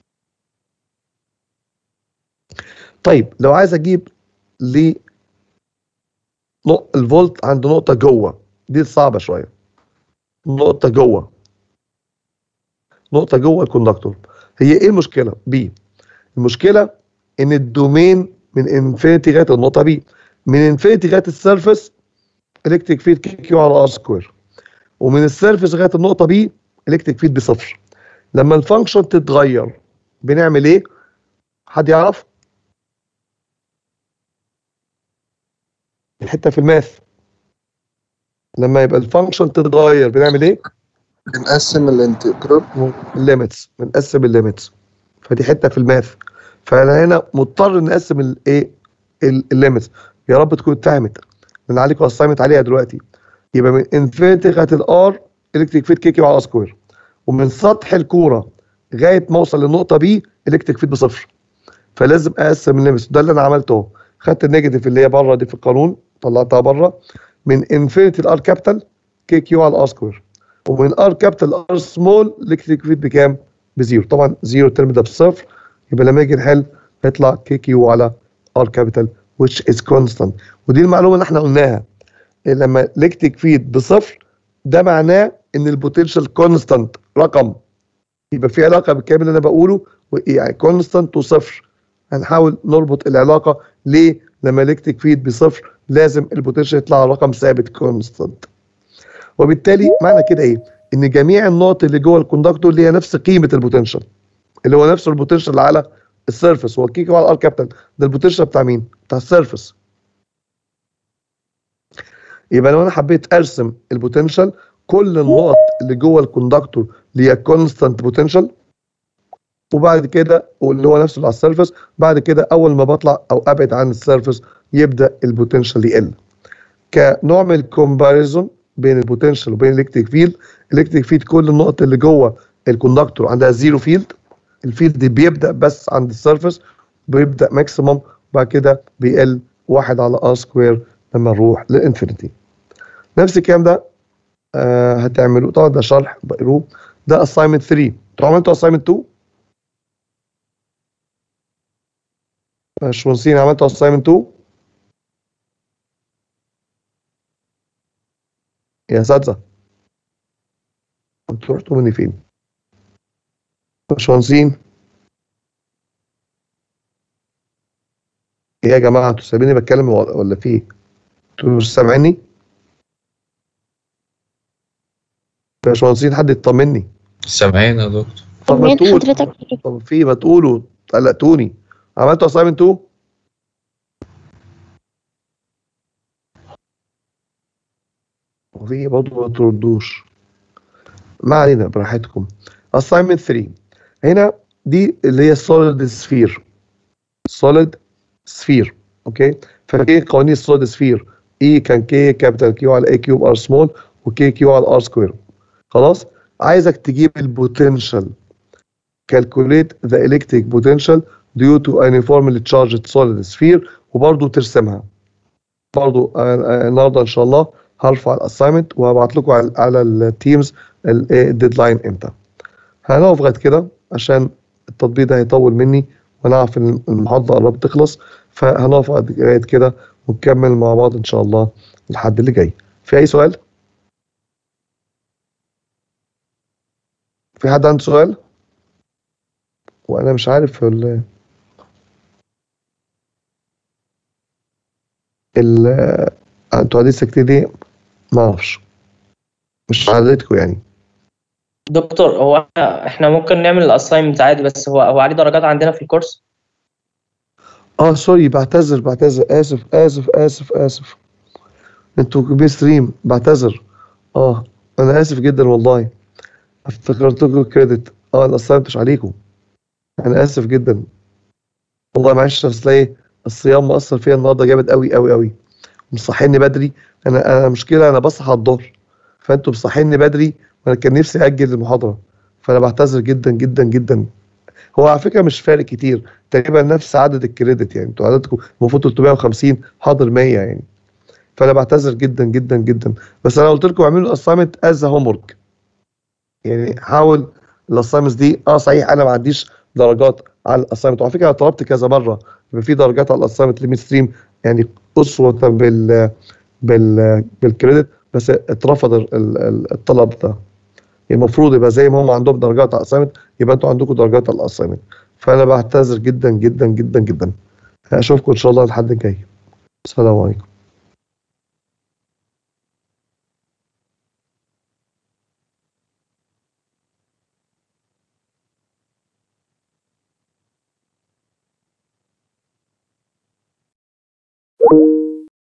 طيب لو عايز اجيب ل نق- الفولت عند نقطة جوه دي صعبة شوية نقطة جوه نقطة جوه الكوندكتور هي ايه المشكلة؟ بي المشكلة ان الدومين من انفينيتي لغاية النقطة بي من انفينيتي لغاية السيرفس الكتريك فيد كي كيو على ار سكوير ومن السيرفس لغاية النقطة بي الكتريك فيد بصفر لما الفانكشن تتغير بنعمل ايه؟ حد يعرف؟ الحته في الماث لما يبقى الفانكشن تتغير بنعمل ايه؟
بنقسم الانتجرال
الليميتس بنقسم الليميتس فدي حته في الماث فانا هنا مضطر نقسم الايه الليميتس يا رب تكون اتفهمت لان عليكم اسايمنت عليها دلوقتي يبقى من انفينيتي لغايه الار الكتريك فيد كي كيو على سكوير ومن سطح الكوره لغايه ما اوصل للنقطه بي الكتريك فيد بصفر فلازم اقسم الليميتس ده اللي انا عملته اهو خدت النيجاتيف اللي هي بره دي في القانون طلعتها بره من انفينيتي الار كابيتال كي كيو على الار سكوير ومن ار كابيتال ار سمول الكتريك فيد بكام؟ بزيرو طبعا زيرو الترم ده بصفر يبقى لما يجي نحل يطلع كي كيو على ار كابيتال which is constant ودي المعلومه اللي احنا قلناها لما الكتريك فيد بصفر ده معناه ان البوتنشال كونستانت رقم يبقى في علاقه بالكلام اللي انا بقوله يعني كونستانت وصفر هنحاول نربط العلاقه ليه لما الكتريك فيد بصفر لازم البوتنشال يطلع رقم ثابت كونستانت وبالتالي معنى كده ايه ان جميع النقط اللي جوه الكوندكتور اللي هي نفس قيمه البوتنشال اللي هو نفس البوتنشال اللي على السيرفس هو الكيك على الار كابيتال ده البوتنشال بتاع مين بتاع السيرفس يبقى لو انا حبيت ارسم البوتنشال كل النقط اللي جوه الكوندكتور اللي هي كونستانت بوتنشال وبعد كده واللي هو نفسه اللي على السيرفس بعد كده اول ما بطلع او ابعد عن السيرفس يبدا البوتنشال يقل كنوع من الكومباريزون بين البوتنشال وبين الالكتريك فيلد الالكتريك فيلد كل النقط اللي جوه الكوندكتور عندها زيرو فيلد الفيلد بيبدا بس عند السيرفس بيبدا ماكسيموم وبعد كده بيقل واحد على ار سكوير لما نروح للانفينيتي نفس الكلام ده آه هتعملوه طبعا ده شرح بقروه ده اساينمنت 3 انتوا عملتوا اساينمنت 2 باشمهندسين عملتوا اساينمنت 2 يا اساتذه انتوا رحتوا مني فين باشمهندسين ايه يا جماعه انتوا سايبيني بتكلم ولا في ايه؟ انتوا مش سامعيني باشمهندسين حد يطمني
سامعين يا دكتور
طب ما
مين
تقول
حضرتك
طب في ما تقولوا قلقتوني عملتوا اسايمنت 2 وفي برضه ما تردوش ما علينا براحتكم assignment 3 هنا دي اللي هي solid sphere solid sphere اوكي فاكرين قوانين السوليد سفير اي كان كي كابيتال كيو على اي كيوب ار سمول وكي كيو على ار سكوير خلاص عايزك تجيب البوتنشال calculate the electric potential due to a uniformly charged solid sphere وبرضه ترسمها برضه النهارده ان شاء الله هرفع الاساينمنت وهبعت لكم على, على التيمز الديدلاين امتى هنقف لغايه كده عشان التطبيق ده هيطول مني وانا عارف ان المحاضره قربت تخلص فهنقف لغايه كده ونكمل مع بعض ان شاء الله الحد اللي جاي في اي سؤال في حد عنده سؤال وانا مش عارف ال ال انتوا قاعدين ساكتين ليه ما اعرفش مش عادتكم يعني
دكتور هو احنا ممكن نعمل الاساينمنت عادي بس هو هو عليه درجات عندنا في الكورس
اه سوري بعتذر بعتذر اسف اسف اسف اسف انتوا كبير ستريم بعتذر اه انا اسف جدا والله افتكرت لكم كريدت اه الاساينمنت مش عليكم انا اسف جدا والله معلش اصل ايه الصيام مأثر فيا النهارده جامد قوي قوي قوي مصحيني بدري انا انا مشكله انا بصحى على الظهر فانتوا مصحيني بدري وانا كان نفسي اجل المحاضره فانا بعتذر جدا جدا جدا هو على فكره مش فارق كتير تقريبا نفس عدد الكريدت يعني انتوا عددكم المفروض 350 حاضر 100 يعني فانا بعتذر جدا جدا جدا بس انا قلت لكم اعملوا الاسايمنت از هوم ورك يعني حاول الاسايمنتس دي اه صحيح انا ما عنديش درجات على الاسايمنت وعلى فكره انا طلبت كذا مره يبقى في درجات على الاسايمنت ليميت ستريم يعني اسوه بال بال بالكريدت بس اترفض ال- ال- الطلب ده المفروض يبقى زي ما هم عندهم درجات على الاسايمنت يبقى انتوا عندكم درجات على الاسايمنت فانا بعتذر جدا جدا جدا جدا اشوفكم ان شاء الله الحد الجاي السلام عليكم